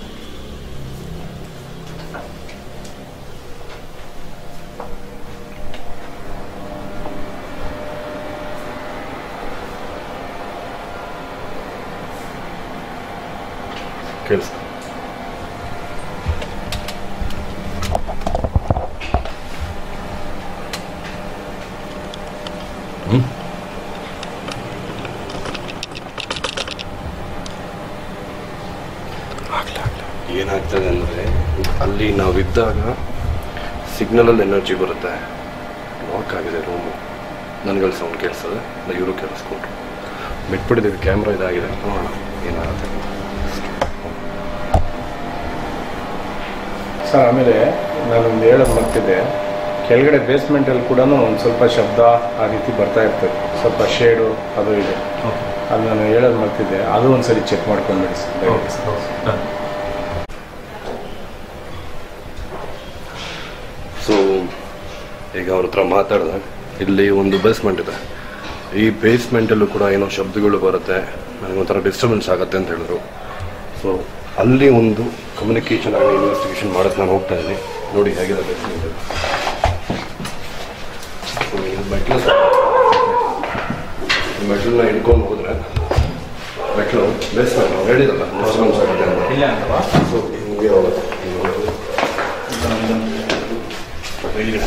ಕೇಳಿಸ್ ಏನಾಗ್ತದೆ ಅಂದರೆ ಅಲ್ಲಿ ನಾವಿದ್ದಾಗ ಸಿಗ್ನಲಲ್ಲಿ ಎನರ್ಜಿ ಬರುತ್ತೆ ಲಾಕ್ ಆಗಿದೆ ರೂಮು ನನಗಲ್ಲಿ ಸೌಂಡ್ ಕೇಳಿಸ್ತದೆ ಇವರು ಕೇಳಿಸ್ಕೊಂಡ್ರು ಬಿಟ್ಬಿಟ್ಟಿದ್ದೀವಿ ಕ್ಯಾಮ್ರಾ ಇದಾಗಿದೆ ನೋಡೋಣ ಏನಾಗುತ್ತೆ ಸರ್ ಆಮೇಲೆ ನಾನೊಂದು ಹೇಳೋದು ಮರ್ತಿದ್ದೆ ಕೆಳಗಡೆ ಬೇಸ್ಮೆಂಟಲ್ಲಿ ಕೂಡ ಒಂದು ಸ್ವಲ್ಪ ಶಬ್ದ ಆ ರೀತಿ ಬರ್ತಾ ಇರ್ತದೆ ಸ್ವಲ್ಪ ಶೇಡು ಅದು ಇದೆ ಅದು ನಾನು ಹೇಳೋದು ಮರ್ತಿದ್ದೆ ಅದು ಒಂದ್ಸರಿ ಚೆಕ್ ಮಾಡ್ಕೊಂಡ್ಬಿಡಿ ಸರ್ ದಯವಿಟ್ಟು. ಸೊ ಈಗ ಅವ್ರ ಹತ್ರ ಮಾತಾಡಿದೆ ಇಲ್ಲಿ ಒಂದು ಬೇಸ್ಮೆಂಟ್ ಇದೆ ಈ ಬೇಸ್ಮೆಂಟಲ್ಲೂ ಕೂಡ ಏನೋ ಶಬ್ದಗಳು ಬರುತ್ತೆ ನನಗೊಂಥರ ಡಿಸ್ಟರ್ಬೆನ್ಸ್ ಆಗುತ್ತೆ ಅಂತ ಹೇಳಿದ್ರು ಸೊ ಅಲ್ಲಿ ಒಂದು ಕಮ್ಯುನಿಕೇಷನ್ ಆಗಿ ಇನ್ವೆಸ್ಟಿಗೇಷನ್ ಮಾಡೋಕ್ಕೆ ನಾನು ಹೋಗ್ತಾ ಇದ್ದೀನಿ ನೋಡಿ ಹೇಗಿದೆ ಬೇಸ್ಮೆಂಟ್ ಸೊ ಇದು ಮೆಟ್ಲು ಮೆಟ್ಲನ್ನ ಹಿಡ್ಕೊಂಡು ಹೋದ್ರೆ ಮೆಟ್ಲು ಬೇಸ್ಮೆಂಟ್ ನಾವು ಹೇಳಿದಲ್ಲ ಡಿಸ್ಟರ್ಬೆನ್ಸ್ ಆಗುತ್ತೆ ಅಂತ ಇಲ್ಲ ಅಂತವಾ ಸೊ ಹಿಂಗೆ ಹೋಗುತ್ತೆ ಹಿಂಗೆ ಹೋಗುತ್ತೆ ಮೇಲ್ಗಡೆ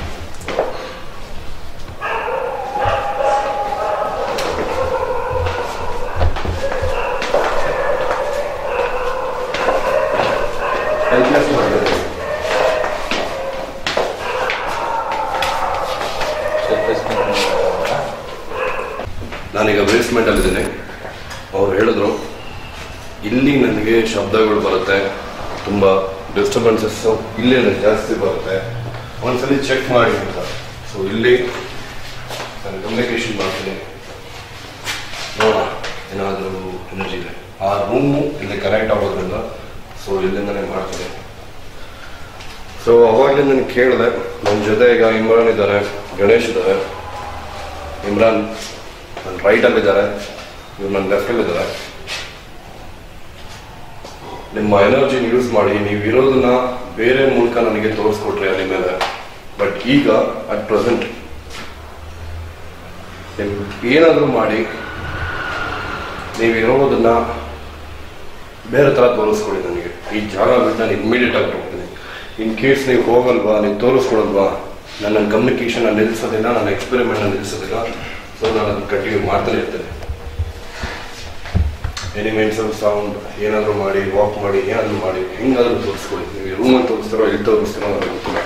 ನಾನೀಗ ಬೇಸ್ಮೆಂಟಲ್ಲಿದ್ದೀನಿ ಅವ್ರು ಹೇಳಿದ್ರು ಇಲ್ಲಿ ನನಗೆ ಶಬ್ದಗಳು ಬರುತ್ತೆ ತುಂಬ ಡಿಸ್ಟರ್ಬೆನ್ಸಸ್ ಇಲ್ಲೇ ನನಗೆ ಜಾಸ್ತಿ ಬರುತ್ತೆ ಒಂದ್ಸಲಿ ಚೆಕ್ ಮಾಡಿ ಅಂತ ಸೊ ಇಲ್ಲಿ ನಾನು ಕಮ್ಯುನಿಕೇಶನ್ ಮಾಡ್ತೀನಿ ನೋಡೋಣ ಏನಾದರೂ ಎನರ್ಜಿ ಇದೆ ಆ ರೂಮು ಇಲ್ಲಿ ಕನೆಕ್ಟ್ ಆಗೋದ್ರಿಂದ ಸೊ ಇಲ್ಲಿಂದನೇ ಮಾಡ್ತೀನಿ ಸೊ ಅವಾಗಲೇ ನಾನು ಕೇಳಿದೆ ನನ್ನ ಜೊತೆ ಈಗ ಇಮ್ರಾನ್ ಇದ್ದಾರೆ ಗಣೇಶ್ ಇದ್ದಾರೆ ಇಮ್ರಾನ್ ನನ್ನ ರೈಟಲ್ಲಿದ್ದಾರೆ ಇವ್ರು ನನ್ನ ಲೆಫ್ಟಲ್ಲಿದ್ದಾರೆ ನಿಮ್ಮ ಎನರ್ಜಿನ ಯೂಸ್ ಮಾಡಿ ನೀವು ಇರೋದನ್ನ ಬೇರೆ ಮೂಲಕ ನನಗೆ ತೋರಿಸ್ಕೊಟ್ರಿ ಅಲ್ಲಿ ಮೇಲೆ ಬಟ್ ಈಗ ಅಟ್ ಪ್ರೆಸೆಂಟ್ ಏನಾದರೂ ಮಾಡಿ ನೀವು ಇರೋದನ್ನ ಬೇರೆ ಥರ ತೋರಿಸ್ಕೊಡಿ ನನಗೆ ಈ ಜಾಗ ಬಿಟ್ಟು ನಾನು ಇಮಿಡಿಯೇಟ್ ಆಗಿ ಹೋಗ್ತೀನಿ ಇನ್ ಕೇಸ್ ನೀವು ಹೋಗಲ್ವಾ ನೀವು ತೋರಿಸ್ಕೊಡಲ್ವಾ ನನ್ನ ಕಮ್ಯುನಿಕೇಶನ್ ನಿಲ್ಲಿಸೋದಿಲ್ಲ ನನ್ನ ಎಕ್ಸ್ಪೆರಿಮೆಂಟ್ ನಿಲ್ಲಿಸೋದಿಲ್ಲ ಸೊ ನಾನು ಅದನ್ನು ಕಂಟಿನ್ಯೂ ಮಾಡ್ತಾನೆ ಇರ್ತೇನೆ ಎನಿಮೇಟ್ಸ್ ಸೌಂಡ್ ಏನಾದರೂ ಮಾಡಿ ವಾಕ್ ಮಾಡಿ ಏನಾದರೂ ಮಾಡಿ ಹೆಂಗಾದರೂ ತೋರಿಸ್ಕೊಳ್ಳಿ ನೀವು ರೂಮಲ್ಲಿ ತೋರಿಸ್ತಾರೋ ಎಲ್ಲಿ ತೋರಿಸ್ತಾರೋ ನನಗೆ ಗೊತ್ತಿಲ್ಲ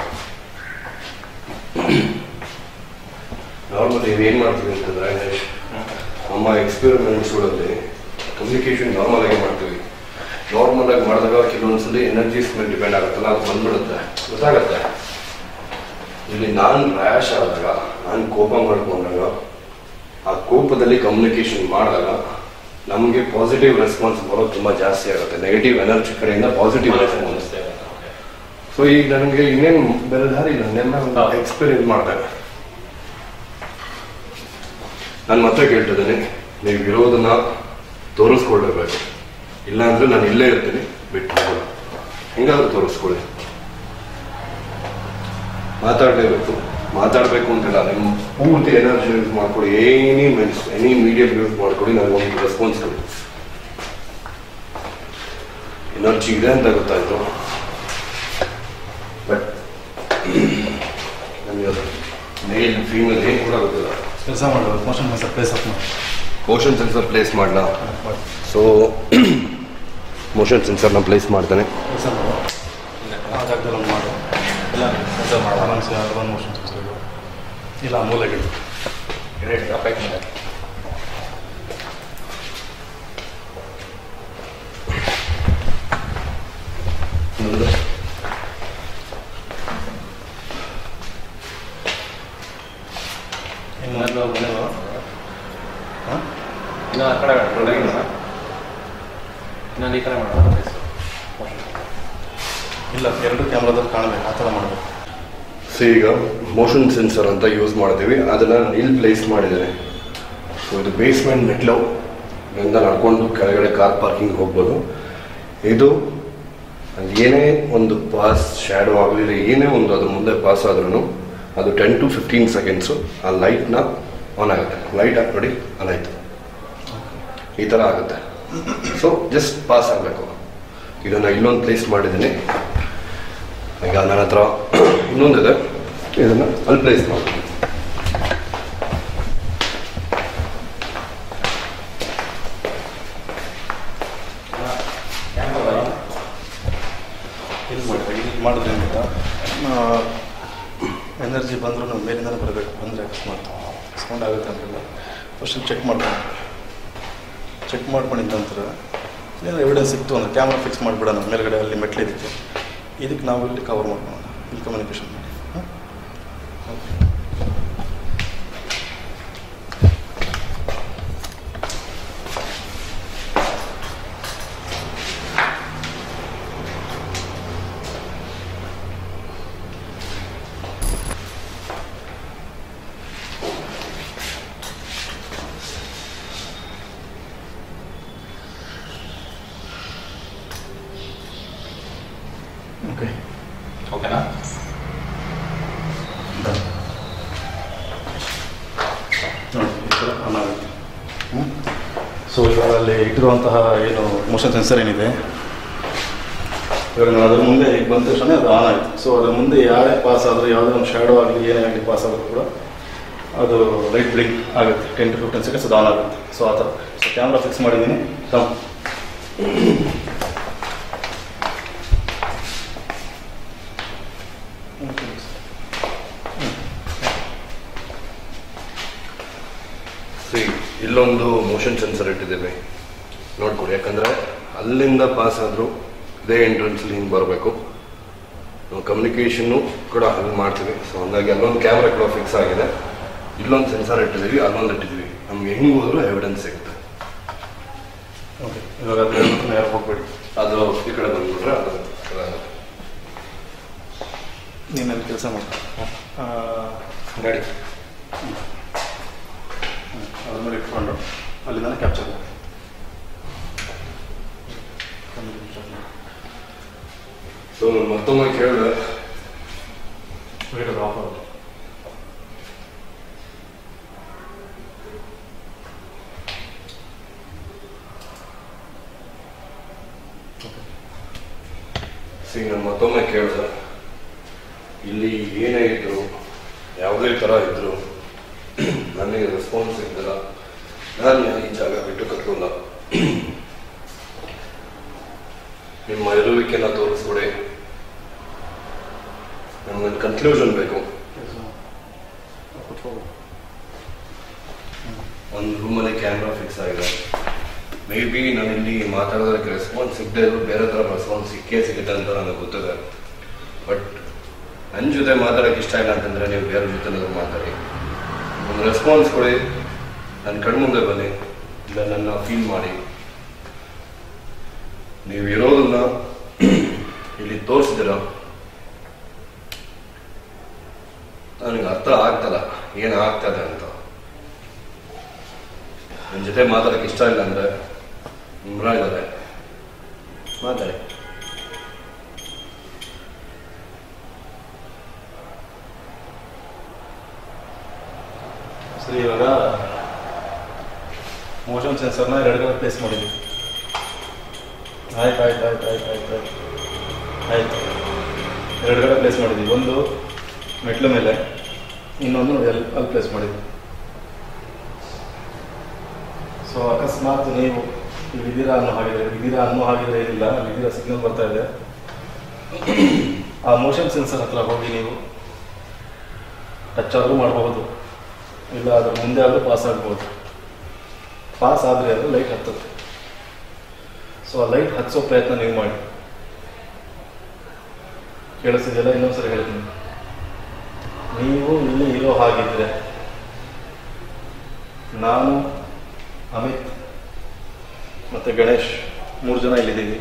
ನಾರ್ಮಲ್ ಏನು ಮಾಡ್ತೀವಿ ಅಂತಂದ್ರೆ ನಮ್ಮ ಎಕ್ಸ್ಪೆರಿಮೆಂಟ್ಸ್ಗಳಲ್ಲಿ ಕಮ್ಯುನಿಕೇಶನ್ ನಾರ್ಮಲ್ ಆಗಿ ಮಾಡ್ತೀವಿ ನಾರ್ಮಲ್ ಆಗಿ ಮಾಡಿದಾಗ ಕೆಲವೊಂದ್ಸಲಿ ಎನರ್ಜೀಸ್ ಮೇಲೆ ಡಿಪೆಂಡ್ ಆಗುತ್ತಲ್ಲ ಅದು ಬಂದ್ಬಿಡುತ್ತೆ ಗೊತ್ತಾಗತ್ತೆ ಇಲ್ಲಿ ನಾನು ರ್ಯಾಶ್ ಆದಾಗ ನಾನು ಕೋಪ ಮಾಡ್ಕೊಂಡಾಗ ಆ ಕೋಪದಲ್ಲಿ ಕಮ್ಯುನಿಕೇಶನ್ ಮಾಡಿದಾಗ ನಮಗೆ ಪಾಸಿಟಿವ್ ರೆಸ್ಪಾನ್ಸ್ ಬರೋದು ತುಂಬ ಜಾಸ್ತಿ ಆಗುತ್ತೆ ನೆಗೆಟಿವ್ ಎನರ್ಜಿ ಕಡೆಯಿಂದ ಪಾಸಿಟಿವ್ ರೆಸ್ಪಾನ್ಸ್ ಸೊ ಈಗ ನನಗೆ ಇನ್ನೇನು ಬೇರೆ ದಾರಿ ಇಲ್ಲ ನೆನ್ನ ಎಕ್ಸ್ಪೀರಿಯನ್ಸ್ ಮಾಡಿದೆ ನಾನು ಮತ್ತೆ ಕೇಳ್ತಿದ್ದೀನಿ ನೀವು ಇರೋದನ್ನ ತೋರಿಸ್ಕೊಳ್ಬೇಕು ಇಲ್ಲಾಂದ್ರೆ ನಾನು ಇಲ್ಲೇ ಇರ್ತೀನಿ ಬಿಟ್ಟು ಹೋಗಲ್ಲ ಹೆಂಗಾದ್ರೂ ತೋರಿಸ್ಕೊಳ್ಳಿ ಮಾತಾಡಲೇಬೇಕು ಮಾತಾಡಬೇಕು ಅಂತಿಲ್ಲ ನಿಮ್ಮ ಪೂರ್ತಿ ಎನರ್ಜಿ ಯೂಸ್ ಮಾಡ್ಕೊಳ್ಳಿ ಏನಿ ಮೆನ್ಸ್ ಎನಿ ಮೀಡಿಯಂ ಯೂಸ್ ಮಾಡ್ಕೊಳ್ಳಿ ನನಗೆ ಒಂದು ರೆಸ್ಪಾನ್ಸ್ ಕೊಡಿ ಎನರ್ಜಿ ಇದೆ ಅಂತ ಗೊತ್ತಾಯ್ತು ಬಟ್ ನನಗೆ ಅದು ಮೇಲ್ ಫೀಮೇಲ್ ಏನು ಕೂಡ ಗೊತ್ತಿಲ್ಲ ಕೆಲಸ ಮಾಡೋದು ಮೋಷನ್ ಸೆನ್ಸರ್ ಪ್ಲೇಸ್ ಅಪ್ ಮಾಡಿ ಮೋಷನ್ ಸೆನ್ಸರ್ ಪ್ಲೇಸ್ ಮಾಡಲಾ ಸೊ ಮೋಷನ್ ಸೆನ್ಸರ್ನ ಪ್ಲೇಸ್ ಮಾಡ್ತಾನೆ ಕೆಲಸ ಮಾಡು ಆ ಜಾಗದಲ್ಲಿ ಒಂದು ಮಾಡು ಇಲ್ಲ ಸೆನ್ಸರ್ ಮಾಡು ಆರಾಮ್ಸೆ ಒಂದು ಮೋಷನ್ ಸೆನ್ಸರ್ ಇಡು ಇಲ್ಲ ಮೂಲೆಗೆ ಇಡು ಇನ್ನೊಂದು ಹಾಂ ಇನ್ನೊಂದು ಆ ಕಡೆ ಮಾಡೋಣ ಇನ್ನೊಂದು ಈ ಕಡೆ ಮಾಡೋಣ ಇಲ್ಲ ಎರಡು ಕ್ಯಾಮ್ರಾದಲ್ಲಿ ಕಾಣಬೇಕು ಆ ಥರ ಮಾಡಬೇಕು ಸೊ ಈಗ ಮೋಷನ್ ಸೆನ್ಸರ್ ಅಂತ ಯೂಸ್ ಮಾಡ್ತೀವಿ ಅದನ್ನು ನಾನು ಇಲ್ಲಿ ಪ್ಲೇಸ್ ಮಾಡಿದ್ದೇನೆ ಸೊ ಇದು ಬೇಸ್ಮೆಂಟ್ ಮೆಟ್ಲು ಇಲ್ಲಿಂದ ನಡ್ಕೊಂಡು ಕೆಳಗಡೆ ಕಾರ್ ಪಾರ್ಕಿಂಗ್ ಹೋಗ್ಬೋದು ಇದು ಅದು ಏನೇ ಒಂದು ಪಾಸ್ ಶ್ಯಾಡೋ ಆಗಲಿ ಏನೇ ಒಂದು ಅದು ಮುಂದೆ ಪಾಸ್ ಆದ್ರೂ ಅದು ಟೆನ್ ಟು ಫಿಫ್ಟೀನ್ ಸೆಕೆಂಡ್ಸು ಆ ಲೈಟ್ನ ಆನ್ ಆಗುತ್ತೆ ಲೈಟ್ ಆಗಿ ನೋಡಿ ಆನ್ ಆಯಿತು ಈ ಥರ ಆಗುತ್ತೆ ಸೊ ಜಸ್ಟ್ ಪಾಸ್ ಆಗಬೇಕು ಇದನ್ನು ಇಲ್ಲೊಂದು ಪ್ಲೇಸ್ ಮಾಡಿದ್ದೀನಿ ಈಗ ನನ್ನ ಹತ್ರ ಇನ್ನೊಂದಿದೆ ಇದನ್ನು ಅಲ್ಲಿ ಪ್ಲೇಸ್ ಮಾಡಿ ಇಲ್ಲಿ ಮಾಡಿದ್ರೆ ಇಲ್ಲಿ ಮಾಡಿದ್ರೆ ಏನಿಲ್ಲ ಎನರ್ಜಿ ಬಂದರೂ ನಾವು ಮೇಲಿಂದಲೇ ಬರಬೇಕು ಬಂದರೆ ಅಕಸ್ಮಾತ್ ಸೌಂಡ್ ಆಗುತ್ತೆ ಅಂತಿಲ್ಲ ಫಸ್ಟ್ ಚೆಕ್ ಮಾಡ್ಕೊಂಡು ಚೆಕ್ ಮಾಡ್ಕೊಂಡಿದ್ದ ನಂತರ ಏನೋ ಎವಿಡೆನ್ಸ್ ಸಿಕ್ತು ಅಂದರೆ ಕ್ಯಾಮ್ರಾ ಫಿಕ್ಸ್ ಮಾಡಿಬಿಡೋಣ ಮೇಲ್ಗಡೆ ಅಲ್ಲಿ ಮೆಟ್ಲಿದ್ದಕ್ಕೆ ಇದಕ್ಕೆ ನಾವು ಇಲ್ಲಿ ಕವರ್ ಮಾಡ್ಕೊಳ್ಳೋಣ ಇಲ್ಲಿ ಕಮ್ಯುನಿಕೇಷನ್ ಮಾಡಿ ಹಾಂ ಓಕೆ ಓಕೆನಾ ನೋಡಿ ಈ ಥರ ಆನ್ ಆಗುತ್ತೆ ಸೊ ಇವಾಗ ಅಲ್ಲಿ ಇಟ್ಟಿರುವಂತಹ ಏನು ಮೋಷನ್ ಸೆನ್ಸರ್ ಏನಿದೆ ಇವಾಗ ನಾನು ಅದ್ರ ಮುಂದೆ ಈಗ ಬಂದ ತಕ್ಷಣ ಅದು ಆನ್ ಆಯಿತು ಸೊ ಅದ್ರ ಮುಂದೆ ಯಾರೇ ಪಾಸ್ ಆದರೂ ಯಾವುದೇ ಒಂದು ಶ್ಯಾಡೋ ಆಗಲಿ ಏನೇ ಆಗಲಿ ಪಾಸ್ ಆದರೂ ಕೂಡ ಅದು ಲೈಟ್ ಬ್ಲಿಂಕ್ ಆಗುತ್ತೆ ಟೆನ್ ಟು ಫಿಫ್ಟೀನ್ ಸೆಕೆಂಡ್ಸ್ ಅದು ಆನ್ ಆಗುತ್ತೆ ಸೊ ಆ ಥರ ಸೊ ಕ್ಯಾಮ್ರಾ ಫಿಕ್ಸ್ ಮಾಡಿದ್ದೀನಿ ಕಮ್ ಸಿ ಇಲ್ಲೊಂದು ಮೋಷನ್ ಸೆನ್ಸರ್ ಇಟ್ಟಿದ್ದೀವಿ ನೋಡ್ಕೊಡಿ ಯಾಕಂದರೆ ಅಲ್ಲಿಂದ ಪಾಸ್ ಆದರೂ ಇದೇ ಎಂಟ್ರೆನ್ಸಲ್ಲಿ ಹಿಂಗೆ ಬರಬೇಕು ನಾವು ಕಮ್ಯುನಿಕೇಷನ್ನು ಕೂಡ ಅಲ್ಲಿ ಮಾಡ್ತೀವಿ ಸೊ ಹಂಗಾಗಿ ಅಲ್ಲೊಂದು ಕ್ಯಾಮ್ರಾ ಕೂಡ ಫಿಕ್ಸ್ ಆಗಿದೆ ಇಲ್ಲೊಂದು ಸೆನ್ಸರ್ ಇಟ್ಟಿದ್ದೀವಿ ಅಲ್ಲೊಂದು ಇಟ್ಟಿದ್ದೀವಿ ನಮ್ಗೆ ಹೆಂಗೆ ಹೋದರೂ ಎವಿಡೆನ್ಸ್ ಸಿಗುತ್ತೆ ಓಕೆ ಇವಾಗ ಅದು ಹೇಳ್ಬಿಟ್ಟು ಯಾರು ಹೋಗಬೇಡಿ ಅದು ಈ ಕಡೆ ಬಂದ್ಬಿಟ್ರೆ ಅದು ಅದಾಗುತ್ತೆ. ನೀನು ಅಲ್ಲಿ ಕೆಲಸ ಮಾಡು ಗಾಡಿ ಅದ್ರ ಮೇಲೆ ಇಟ್ಕೊಂಡು ಅಲ್ಲಿಂದ ಕ್ಯಾಪ್ಚರ್ ಸೊ ನಾನು ಮತ್ತೊಮ್ಮೆ ಕೇಳಿದೆ ವೀಡಿಯೋ ಆಫ್ ಆಗುತ್ತೆ ಸಿ ನಾನು ಮತ್ತೊಮ್ಮೆ ಕೇಳಿದೆ ಇಲ್ಲಿ ಏನೇ ಇದ್ರು ಯಾವುದೇ ಥರ ಇದ್ರು ನನಗೆ ರೆಸ್ಪಾನ್ಸ್ ಇದ್ದಿಲ್ಲ ನಾನು ಈ ಜಾಗ ಬಿಟ್ಟು ಕರ್ಕೊಂಡ ನಿಮ್ಮ ಇರುವಿಕೆನ ತೋರಿಸ್ಬಿಡಿ ನಮ್ಗೊಂದು ಕನ್ಕ್ಲೂಷನ್ ಬೇಕು ಒಂದು ರೂಮಲ್ಲಿ ಕ್ಯಾಮ್ರಾ ಫಿಕ್ಸ್ ಆಗಿದೆ ಮೇ ಬಿ ನಾನು ಇಲ್ಲಿ ಮಾತಾಡೋದಕ್ಕೆ ರೆಸ್ಪಾನ್ಸ್ ಸಿಗದೆ ಇದ್ರು ಬೇರೆ ಥರ ರೆಸ್ಪಾನ್ಸ್ ಸಿಕ್ಕೇ ಸಿಗುತ್ತೆ ಅಂತ ನನಗೆ ಗೊತ್ತಿದೆ ಬಟ್ ನನ್ನ ಜೊತೆ ಮಾತಾಡೋಕ್ಕೆ ಇಷ್ಟ ಇಲ್ಲ ಅಂತಂದರೆ ನೀವು ಬೇರೆ ಜೊತೆ ಮಾತಾಡಿ ಒಂದು ರೆಸ್ಪಾನ್ಸ್ ಕೊಡಿ ನನ್ನ ಕಣ್ಮುಂದೆ ಬನ್ನಿ ಇಲ್ಲ ನನ್ನ ಫೀಲ್ ಮಾಡಿ ನೀವು ಇರೋದನ್ನ ಇಲ್ಲಿ ತೋರಿಸಿದಿರ ನನಗೆ ಅರ್ಥ ಆಗ್ತಲ್ಲ ಏನು ಆಗ್ತದೆ ಅಂತ ನನ್ನ ಜೊತೆ ಮಾತಾಡೋಕ್ಕೆ ಇಷ್ಟ ಇಲ್ಲ ಅಂದರೆ ಇಮ್ರಾ ಇದ್ದಾರೆ ಮಾತಾಡಿ ಸರಿ ಇವಾಗ ಮೋಷನ್ ಸೆನ್ಸರ್ನ ಎರಡು ಕಡೆ ಪ್ಲೇಸ್ ಮಾಡಿದ್ವಿ ಆಯ್ತು ಆಯ್ತು ಆಯ್ತು ಆಯ್ತು ಆಯ್ತು ಆಯ್ತು ಆಯ್ತು ಎರಡು ಕಡೆ ಪ್ಲೇಸ್ ಮಾಡಿದ್ವಿ ಒಂದು ಮೆಟ್ಲ ಮೇಲೆ ಇನ್ನೊಂದು ನೋಡಿ ಅಲ್ಲಿ ಅಲ್ಲಿ ಪ್ಲೇಸ್ ಮಾಡಿದ್ವಿ ಸೊ ಅಕಸ್ಮಾತ್ ನೀವು ಇಲ್ಲಿ ಇದ್ದೀರಾ ಅನ್ನೋ ಹಾಗಿದ್ರೆ ಇದ್ದೀರಾ ಅನ್ನೋ ಹಾಗಿದ್ರೆ ಏನಿಲ್ಲ ಅಲ್ಲಿ ಇದ್ದೀರಾ ಸಿಗ್ನಲ್ ಬರ್ತಾ ಇದೆ ಆ ಮೋಷನ್ ಸೆನ್ಸರ್ ಹತ್ರ ಹೋಗಿ ನೀವು ಟಚ್ ಆದರೂ ಮಾಡಬಹುದು ಇಲ್ಲ ಅದ್ರ ಮುಂದೆ ಆದರೂ ಪಾಸ್ ಆಗ್ಬೋದು ಪಾಸ್ ಆದರೆ ಅದು ಲೈಟ್ ಹತ್ತುತ್ತೆ ಸೊ ಆ ಲೈಟ್ ಹಚ್ಚೋ ಪ್ರಯತ್ನ ನೀವು ಮಾಡಿ ಕೇಳಿಸ್ತಿದೆಯಲ್ಲ ಇನ್ನೊಂದ್ಸರಿ ಹೇಳ್ತೀನಿ ನೀವು ಇಲ್ಲಿ ಇರೋ ಹಾಗಿದ್ರೆ ನಾನು ಅಮಿತ್ ಮತ್ತು ಗಣೇಶ್ ಮೂರು ಜನ ಇಲ್ಲಿದ್ದೀವಿ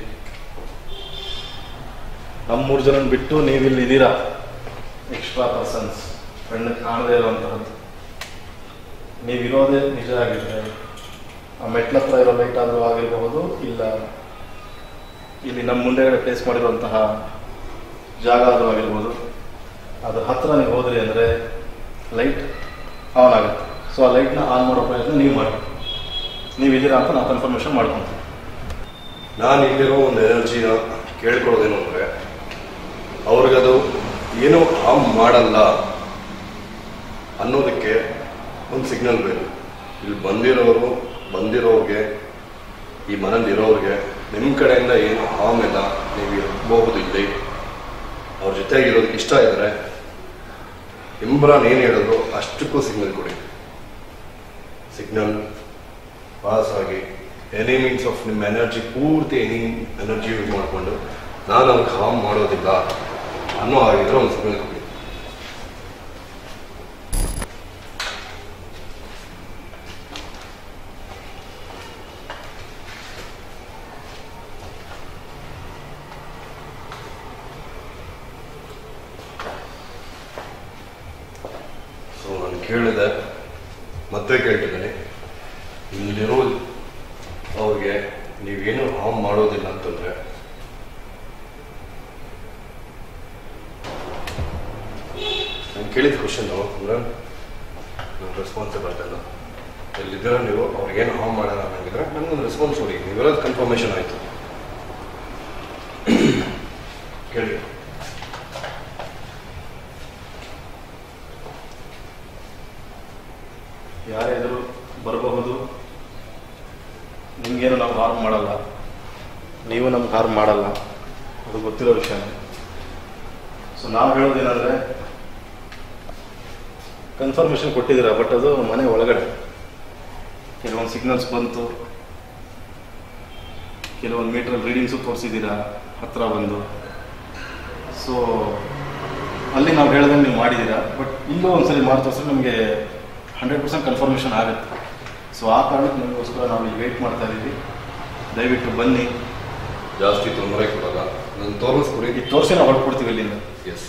ನಮ್ಮ ಮೂರು ಜನ ಬಿಟ್ಟು ನೀವು ಇಲ್ಲಿ ಇದ್ದೀರಾ ಎಕ್ಸ್ಟ್ರಾ ಪರ್ಸನ್ಸ್ ಕಣ್ಣಿಗೆ ಕಾಣದೇ ಇರುವಂತಹದ್ದು ನೀವಿರೋದೇ ನಿಜ ಆಗಿದ್ರೆ ಆ ಮೆಟ್ಲ ಹತ್ರ ಇರೋ ಲೈಟ್ ಆದರೂ ಆಗಿರಬಹುದು ಇಲ್ಲ ಇಲ್ಲಿ ನಮ್ಮ ಮುಂದೆಗಡೆ ಪ್ಲೇಸ್ ಮಾಡಿರುವಂತಹ ಜಾಗ ಆದರೂ ಆಗಿರ್ಬೋದು ಅದ್ರ ಹತ್ರ ನೀವು ಹೋದ್ರಿ ಅಂದರೆ ಲೈಟ್ ಆನ್ ಆಗುತ್ತೆ ಸೊ ಆ ಲೈಟ್ನ ಆನ್ ಮಾಡೋ ಪ್ರಯತ್ನ ನೀವು ಮಾಡಿ ನೀವು ಇದ್ದೀರಾ ಅಂತ ನಾವು ಕನ್ಫರ್ಮೇಷನ್ ಮಾಡ್ಕೊತೀವಿ ನಾನು ಇಲ್ಲಿರೋ ಒಂದು ಎನರ್ಜಿನ ಕೇಳ್ಕೊಳ್ಳೋದೇನು ಅಂದರೆ ಅವ್ರಿಗದು ಏನೂ ಹಾರ್ಮ್ ಮಾಡಲ್ಲ ಅನ್ನೋದಕ್ಕೆ ಒಂದು ಸಿಗ್ನಲ್ ಬೇಕು ಇಲ್ಲಿ ಬಂದಿರೋರು ಬಂದಿರೋರಿಗೆ ಈ ಮನೇಲಿ ಇರೋರಿಗೆ ನಿಮ್ಮ ಕಡೆಯಿಂದ ಏನು ಹಾರ್ಮ್ ಇಲ್ಲ ನೀವು ಇರಬಹುದು ಇಲ್ಲಿ ಅವ್ರ ಜೊತೆಗಿರೋದಕ್ಕೆ ಇಷ್ಟ ಇದ್ದರೆ ಇಮ್ರಾನ್ ಏನು ಹೇಳಿದ್ರು ಅಷ್ಟಕ್ಕೂ ಸಿಗ್ನಲ್ ಕೊಡಿ ಸಿಗ್ನಲ್ ಪಾಸ್ ಆಗಿ ಎನಿ ಮೀನ್ಸ್ ಆಫ್ ನಿಮ್ಮ ಎನರ್ಜಿ ಪೂರ್ತಿ ಎನಿ ಎನರ್ಜಿ ಯೂಸ್ ಮಾಡಿಕೊಂಡು ನಾನು ಅವ್ರಿಗೆ ಹಾರ್ಮ್ ಮಾಡೋದಿಲ್ಲ ಅನ್ನೋ ಆಗಿದ್ರೆ ಒಂದು ಸಿಗ್ನಲ್ ಕೊಡಿ ಸೊ ನಾನು ಕೇಳಿದೆ ಮತ್ತೆ ಕೇಳ್ತಿದ್ದೀನಿ ಇಲ್ಲಿರೋ ಅವ್ರಿಗೆ ನೀವೇನು ಹಾರ್ಮ್ ಮಾಡೋದಿಲ್ಲ ಅಂತಂದ್ರೆ ನಾನು ಕೇಳಿದ ಕ್ವಶನ್ ಅಂದ್ರೆ ನಾನು ರೆಸ್ಪಾನ್ಸೇ ಬರ್ತಿಲ್ಲ ಎಲ್ಲಿದ್ದೀರ ನೀವು ಅವ್ರಿಗೇನು ಹಾರ್ಮ್ ಮಾಡಲ್ಲ ಅನ್ನಂಗಿದ್ರೆ ನನಗೊಂದು ರೆಸ್ಪಾನ್ಸ್ ಕೊಡಿ ನೀವಿರೋದು ಕನ್ಫರ್ಮೇಷನ್ ಆಯಿತು ಕೇಳಿ ಯಾರೇ ಎದುರು ಬರಬಹುದು ನಿಮಗೇನು ನಾವು ಹಾರ್ಮ್ ಮಾಡಲ್ಲ ನೀವು ನಮ್ಗೆ ಹಾರ್ಮ್ ಮಾಡಲ್ಲ ಅದು ಗೊತ್ತಿರೋ ವಿಷಯನೇ ಸೊ ನಾವು ಹೇಳೋದೇನಂದರೆ ಕನ್ಫರ್ಮೇಷನ್ ಕೊಟ್ಟಿದ್ದೀರಾ ಬಟ್ ಅದು ಮನೆ ಒಳಗಡೆ ಕೆಲವೊಂದು ಸಿಗ್ನಲ್ಸ್ ಬಂತು ಕೆಲವೊಂದು ಮೀಟ್ರಲ್ಲಿ ರೀಡಿಂಗ್ಸು ತೋರಿಸಿದ್ದೀರಾ ಹತ್ರ ಬಂದು ಸೊ ಅಲ್ಲಿ ನಾವು ಹೇಳ್ದಂಗೆ ನೀವು ಮಾಡಿದ್ದೀರಾ ಬಟ್ ಇಲ್ಲೂ ಒಂದ್ಸಲಿ ಮಾಡಿ ತೋರಿಸಿದ್ರೆ ನಮಗೆ ಹಂಡ್ರೆಡ್ ಪರ್ಸೆಂಟ್ ಕನ್ಫರ್ಮೇಷನ್ ಆಗುತ್ತೆ ಸೊ ಆ ಕಾರಣಕ್ಕೆ ನಮಗೋಸ್ಕರ ನಾವು ಇಲ್ಲಿ ವೆಯ್ಟ್ ಮಾಡ್ತಾ ಇದ್ದೀವಿ ದಯವಿಟ್ಟು ಬನ್ನಿ ಜಾಸ್ತಿ ತೊಂದರೆ ಕೊಡಲ್ಲ ನಾನು ತೋರಿಸ್ಕೊಡಿ ಈಗ ತೋರಿಸಿ ನಾವು ಹೊರಡ್ಕೊಡ್ತೀವಿ ಇಲ್ಲಿಂದ ಎಸ್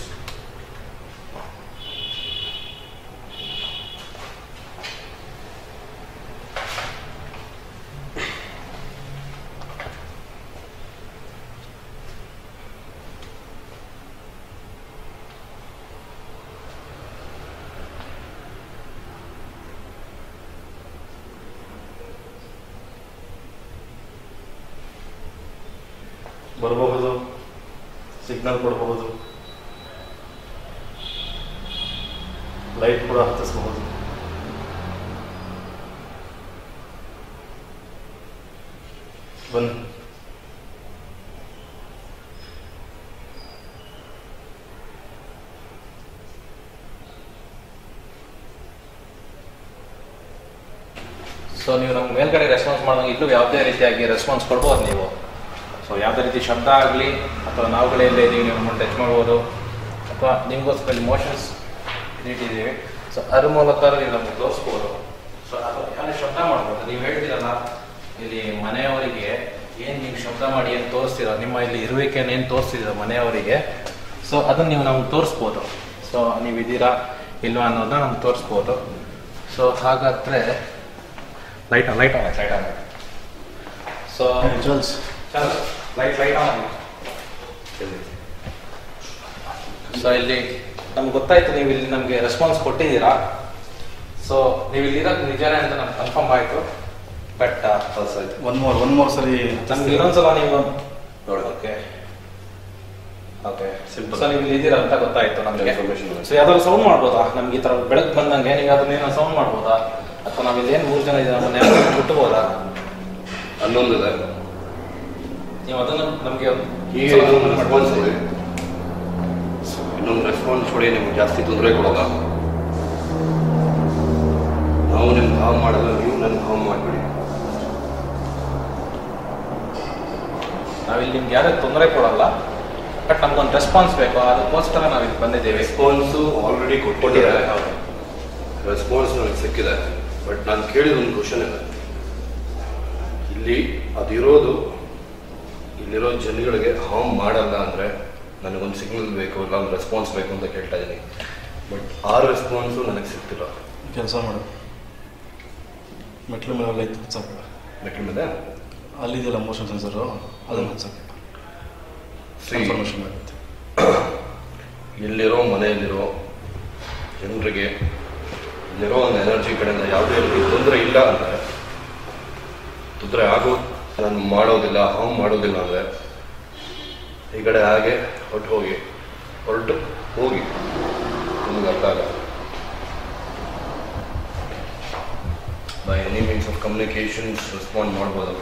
ಬರಬಹುದು ಸಿಗ್ನಲ್ ಕೊಡಬಹುದು ಲೈಟ್ ಕೂಡ ಹತ್ತಿಸಬಹುದು ಬನ್ನಿ ಸೊ ನೀವು ನಮ್ಗೆ ಮೇಲ್ಗಡೆ ರೆಸ್ಪಾನ್ಸ್ ಮಾಡುವಾಗ ಇಲ್ಲೂ ಯಾವುದೇ ರೀತಿಯಾಗಿ ರೆಸ್ಪಾನ್ಸ್ ಕೊಡ್ಬೋದು ನೀವು ಸೊ ಯಾವುದೇ ರೀತಿ ಶಬ್ದ ಆಗಲಿ ಅಥವಾ ನಾವುಗಳೇ ಇಲ್ಲೇ ಇದ್ದೀವಿ ನೀವು ನಮ್ಮನ್ನು ಟಚ್ ಮಾಡ್ಬೋದು ಅಥವಾ ನಿಮಗೋಸ್ಕರ ಇಮೋಷನ್ಸ್ ಇಟ್ಟಿದ್ದೀವಿ ಸೊ ಅದ್ರ ಮೂಲಕ ನೀವು ನಮ್ಗೆ ತೋರಿಸ್ಬೋದು ಸೊ ಅದು ಯಾರು ಶಬ್ದ ಮಾಡ್ಬೋದು ನೀವು ಹೇಳ್ತೀರಲ್ಲ ಇಲ್ಲಿ ಮನೆಯವರಿಗೆ ಏನು ನೀವು ಶಬ್ದ ಮಾಡಿ ಏನು ತೋರಿಸ್ತೀರ ನಿಮ್ಮ ಇಲ್ಲಿ ಇರುವಿಕೆಯನ್ನು ಏನು ತೋರಿಸ್ತಿದ್ದೀರ ಮನೆಯವರಿಗೆ ಸೊ ಅದನ್ನು ನೀವು ನಮ್ಗೆ ತೋರಿಸ್ಬೋದು ಸೊ ನೀವು ಇದ್ದೀರಾ ಇಲ್ವಾ ಅನ್ನೋದನ್ನ ನಮ್ಗೆ ತೋರಿಸ್ಬೋದು ಸೊ ಹಾಗಾದ್ರೆ light on light on light on so rituals light light on so ಇಲ್ಲಿ ನಮ್ಗೆ ಗೊತ್ತಾಯ್ತು ನೀವು ಇಲ್ಲಿ ನಮಗೆ ರೆಸ್ಪಾನ್ಸ್ ಕೊಟ್ಟಿದ್ದೀರಾ ಸೊ ನೀವು ಇಲ್ಲಿ ಇರೋದು ನಿಜನೇ ಅಂತ ನಮ್ಗೆ ಕನ್ಫರ್ಮ್ ಆಯಿತು ಬಟ್ ಪಾಸ್ ಆಯ್ತು ಒನ್ ಮೋರ್ ಒನ್ ಮೋರ್ ಸರಿ ನಮ್ಗೆ ಇನ್ನೊಂದ್ಸಲ ನೀವು ನೋಡಿ ಓಕೆ ಓಕೆ Simple. ಸೊ ನೀವು ಇಲ್ಲಿ ಇದ್ದೀರಾ ಅಂತ ಗೊತ್ತಾಯ್ತು ನಮಗೆ Information ಆಯ್ತು. ಸೊ ಯಾವ್ದಾದ್ರು ಸೌಂಡ್ ಮಾಡ್ಬೋದಾ ನಮ್ಗೆ ಈ ಥರ ಬೆಳಕು ಬಂದಂಗೆ ನೀವು ಅದನ್ನೇನೋ ಸೌಂಡ್ ಮಾಡ್ಬೋದಾ ಅಥವಾ ನಾವು ಇಲ್ಲೇನು ಮೂರು ಜನ ಇದ್ದೀರಾ ಮನೆ ಬಿಟ್ಟಬೋದಾ ಹನ್ನೊಂದಿದೆ ನೀವು ಅದನ್ನು ನಮಗೆ ಈಗ ಇನ್ನೊಂದು ರೆಸ್ಪಾನ್ಸ್ ಕೊಡಿ ಇನ್ನೊಂದು ರೆಸ್ಪಾನ್ಸ್ ಕೊಡಿ ನಿಮ್ಗೆ ಜಾಸ್ತಿ ತೊಂದರೆ ಕೊಡಲ್ಲ ನಾವು ನಿಮ್ಗೆ ಹಾವು ಮಾಡಲ್ಲ ನೀವು ನನ್ಗೆ ಹಾವು ಮಾಡಬೇಡಿ ನಾವಿಲ್ಲಿ ನಿಮ್ಗೆ ಯಾರು ತೊಂದರೆ ಕೊಡಲ್ಲ ಬಟ್ ನಮ್ಗೊಂದು ರೆಸ್ಪಾನ್ಸ್ ಬೇಕು ಅದಕ್ಕೋಸ್ಕರ ನಾವು ಇಲ್ಲಿ ಬಂದಿದ್ದೇವೆ ರೆಸ್ಪಾನ್ಸು ಆಲ್ರೆಡಿ ಕೊಟ್ಟಿದ್ದಾರೆ ರೆಸ್ಪಾನ್ಸ್ ನನಗೆ ಸಿಕ್ಕಿದೆ ಬಟ್ ನಾನು ಕೇಳಿದ ಒಂದು ಕ್ವಶನ್ ಇದೆ ಇಲ್ಲಿ ಅದಿರೋದು ಇಲ್ಲಿರೋ ಜನಗಳಿಗೆ ಹಾರ್ಮ್ ಮಾಡಲ್ಲ ಅಂದರೆ ನನಗೊಂದು ಸಿಗ್ನಲ್ ಬೇಕು ಇಲ್ಲ ಒಂದು ರೆಸ್ಪಾನ್ಸ್ ಬೇಕು ಅಂತ ಕೇಳ್ತಾ ಇದ್ದೀನಿ ಬಟ್ ಆ ರೆಸ್ಪಾನ್ಸು ನನಗೆ ಸಿಗ್ತಿಲ್ಲ ಕೆಲಸ ಮಾಡು ಮೆಟ್ಲು ಮೇಲೆ ಐತೆ ಹಚ್ಚಾಕ ಮೆಟ್ಲ ಮೇಲೆ ಅಲ್ಲಿದೆಯಲ್ಲ ಮೋಷನ್ ಸೆನ್ಸರು ಅದನ್ನು ಹಚ್ಚಾಕ See, ಇನ್ಫಾರ್ಮೇಷನ್ ಆಗುತ್ತೆ ಇಲ್ಲಿರೋ ಮನೆಯಲ್ಲಿರೋ ಜನರಿಗೆ ಇಲ್ಲಿರೋ ಒಂದು ಎನರ್ಜಿ ಕಡೆಯಿಂದ ಯಾವುದೇ ರೀತಿ ತೊಂದರೆ ಇಲ್ಲ ಅಂದರೆ ತೊಂದರೆ ಆಗೋ ನಾನು ಮಾಡೋದಿಲ್ಲ ಹಾಮ್ ಮಾಡೋದಿಲ್ಲ ಅಂದರೆ ಈ ಕಡೆ ಹಾಗೆ ಹೊರಟು ಹೋಗಿ ಹೊರಟು ಹೋಗಿ ನಿಮ್ಗೆ ಅರ್ಥ ಆಗಲ್ಲ by any means of communications respond ಮಾಡ್ಬೋದು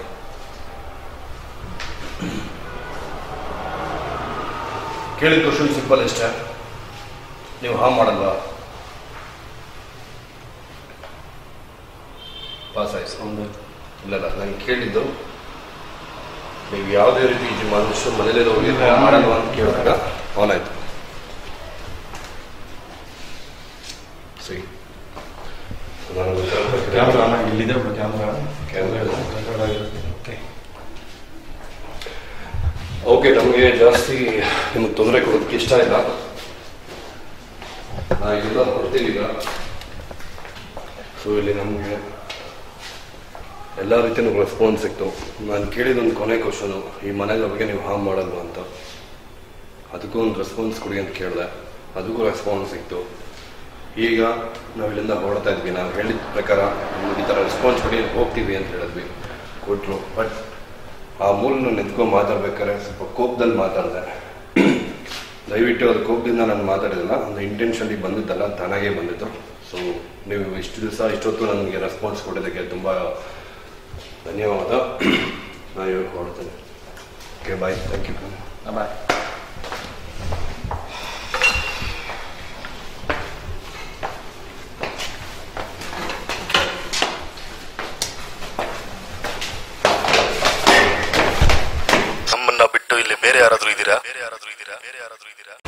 ಕೇಳಿದ ಕ್ವಶನ್ ಸಿಂಪಲ್ ಇಷ್ಟೇ ನೀವು ಹಾಂ ಮಾಡಲ್ವಾ ಪಾಸ್ ಆಯ್ತು ಒಂದಾಯ್ತು ಇಲ್ಲ ಇಲ್ಲ ನಾನು ಕೇಳಿದ್ದು ನೀವು ಯಾವುದೇ ರೀತಿ ಈ ಮನುಷ್ಯ ಮನೇಲಿ ಹೋಗಿ ಹಾಂ ಮಾಡಲ್ವಾ ಅಂತ ಕೇಳಿದಾಗ ಆನ್ ಆಯ್ತು ಸಿ ನನಗೆ ಕ್ಯಾಮ್ರಾ ಇಲ್ಲಿದೆ ಬಿಡು ಕ್ಯಾಮ್ರಾ Camera ಇದೆ. ರೆಕಾರ್ಡ್ ಆಗಿರುತ್ತೆ ಓಕೆ ನಮಗೆ ಜಾಸ್ತಿ ನಿಮಗೆ ತೊಂದರೆ ಕೊಡೋದಕ್ಕೆ ಇಷ್ಟ ಇಲ್ಲ ನಾ ಇಲ್ಲ ಕೊಡ್ತೀವಿ ಈಗ ಸೊ ಇಲ್ಲಿ ನಮಗೆ ಎಲ್ಲ ರೀತಿಯೂ ರೆಸ್ಪಾನ್ಸ್ ಸಿಕ್ತು ನಾನು ಕೇಳಿದೊಂದು ಕೊನೆ ಕ್ವಶನು ಈ ಮನೆಗಳ ಬಗ್ಗೆ ನೀವು ಹಾಮ್ ಮಾಡಲ್ವಾ ಅಂತ ಅದಕ್ಕೂ ಒಂದು ರೆಸ್ಪಾನ್ಸ್ ಕೊಡಿ ಅಂತ ಕೇಳಿದೆ ಅದಕ್ಕೂ ರೆಸ್ಪಾನ್ಸ್ ಸಿಕ್ತು ಈಗ ನಾವು ಇಲ್ಲಿಂದ ಹೊರಡ್ತಾ ಇದ್ವಿ ನಾವು ಹೇಳಿದ ಪ್ರಕಾರ ನಿಮ್ಗೆ ಈ ಥರ ರೆಸ್ಪಾನ್ಸ್ ಕೊಡಿ ಹೋಗ್ತೀವಿ ಅಂತ ಹೇಳಿದ್ವಿ ಕೊಟ್ಟರು ಬಟ್ ಆ ಮೂಲ ನಾನು ನಿಂತ್ಕೊಂಡು ಮಾತಾಡ್ಬೇಕಾದ್ರೆ ಸ್ವಲ್ಪ ಕೋಪದಲ್ಲಿ ಮಾತಾಡಿದೆ ದಯವಿಟ್ಟು ಅದು ಕೋಪದಿಂದ ನಾನು ಮಾತಾಡಿದಿಲ್ಲ ಒಂದು ಇಂಟೆನ್ಷನ್ಲಿ ಬಂದಿದ್ದಲ್ಲ ತಾನಾಗೇ ಬಂದಿತ್ತು ಸೊ ನೀವು ಇಷ್ಟು ದಿವಸ ಇಷ್ಟೊತ್ತು ನನಗೆ ರೆಸ್ಪಾನ್ಸ್ ಕೊಡೋದಕ್ಕೆ ತುಂಬ ಧನ್ಯವಾದ ನಾನು ಇವಾಗ ಹೊರಡ್ತೇನೆ okay bye thank you bye ನಮ್ಮನ್ನ ಬಿಟ್ಟು ಇಲ್ಲಿ ಬೇರೆ ಯಾರಾದ್ರೂ ಇದ್ದೀರಾ ಬೇರೆ ಯಾರಾದ್ರೂ ಇದ್ದೀರಾ ಬೇರೆ ಯಾರಾದ್ರೂ ಇದ್ದೀರಾ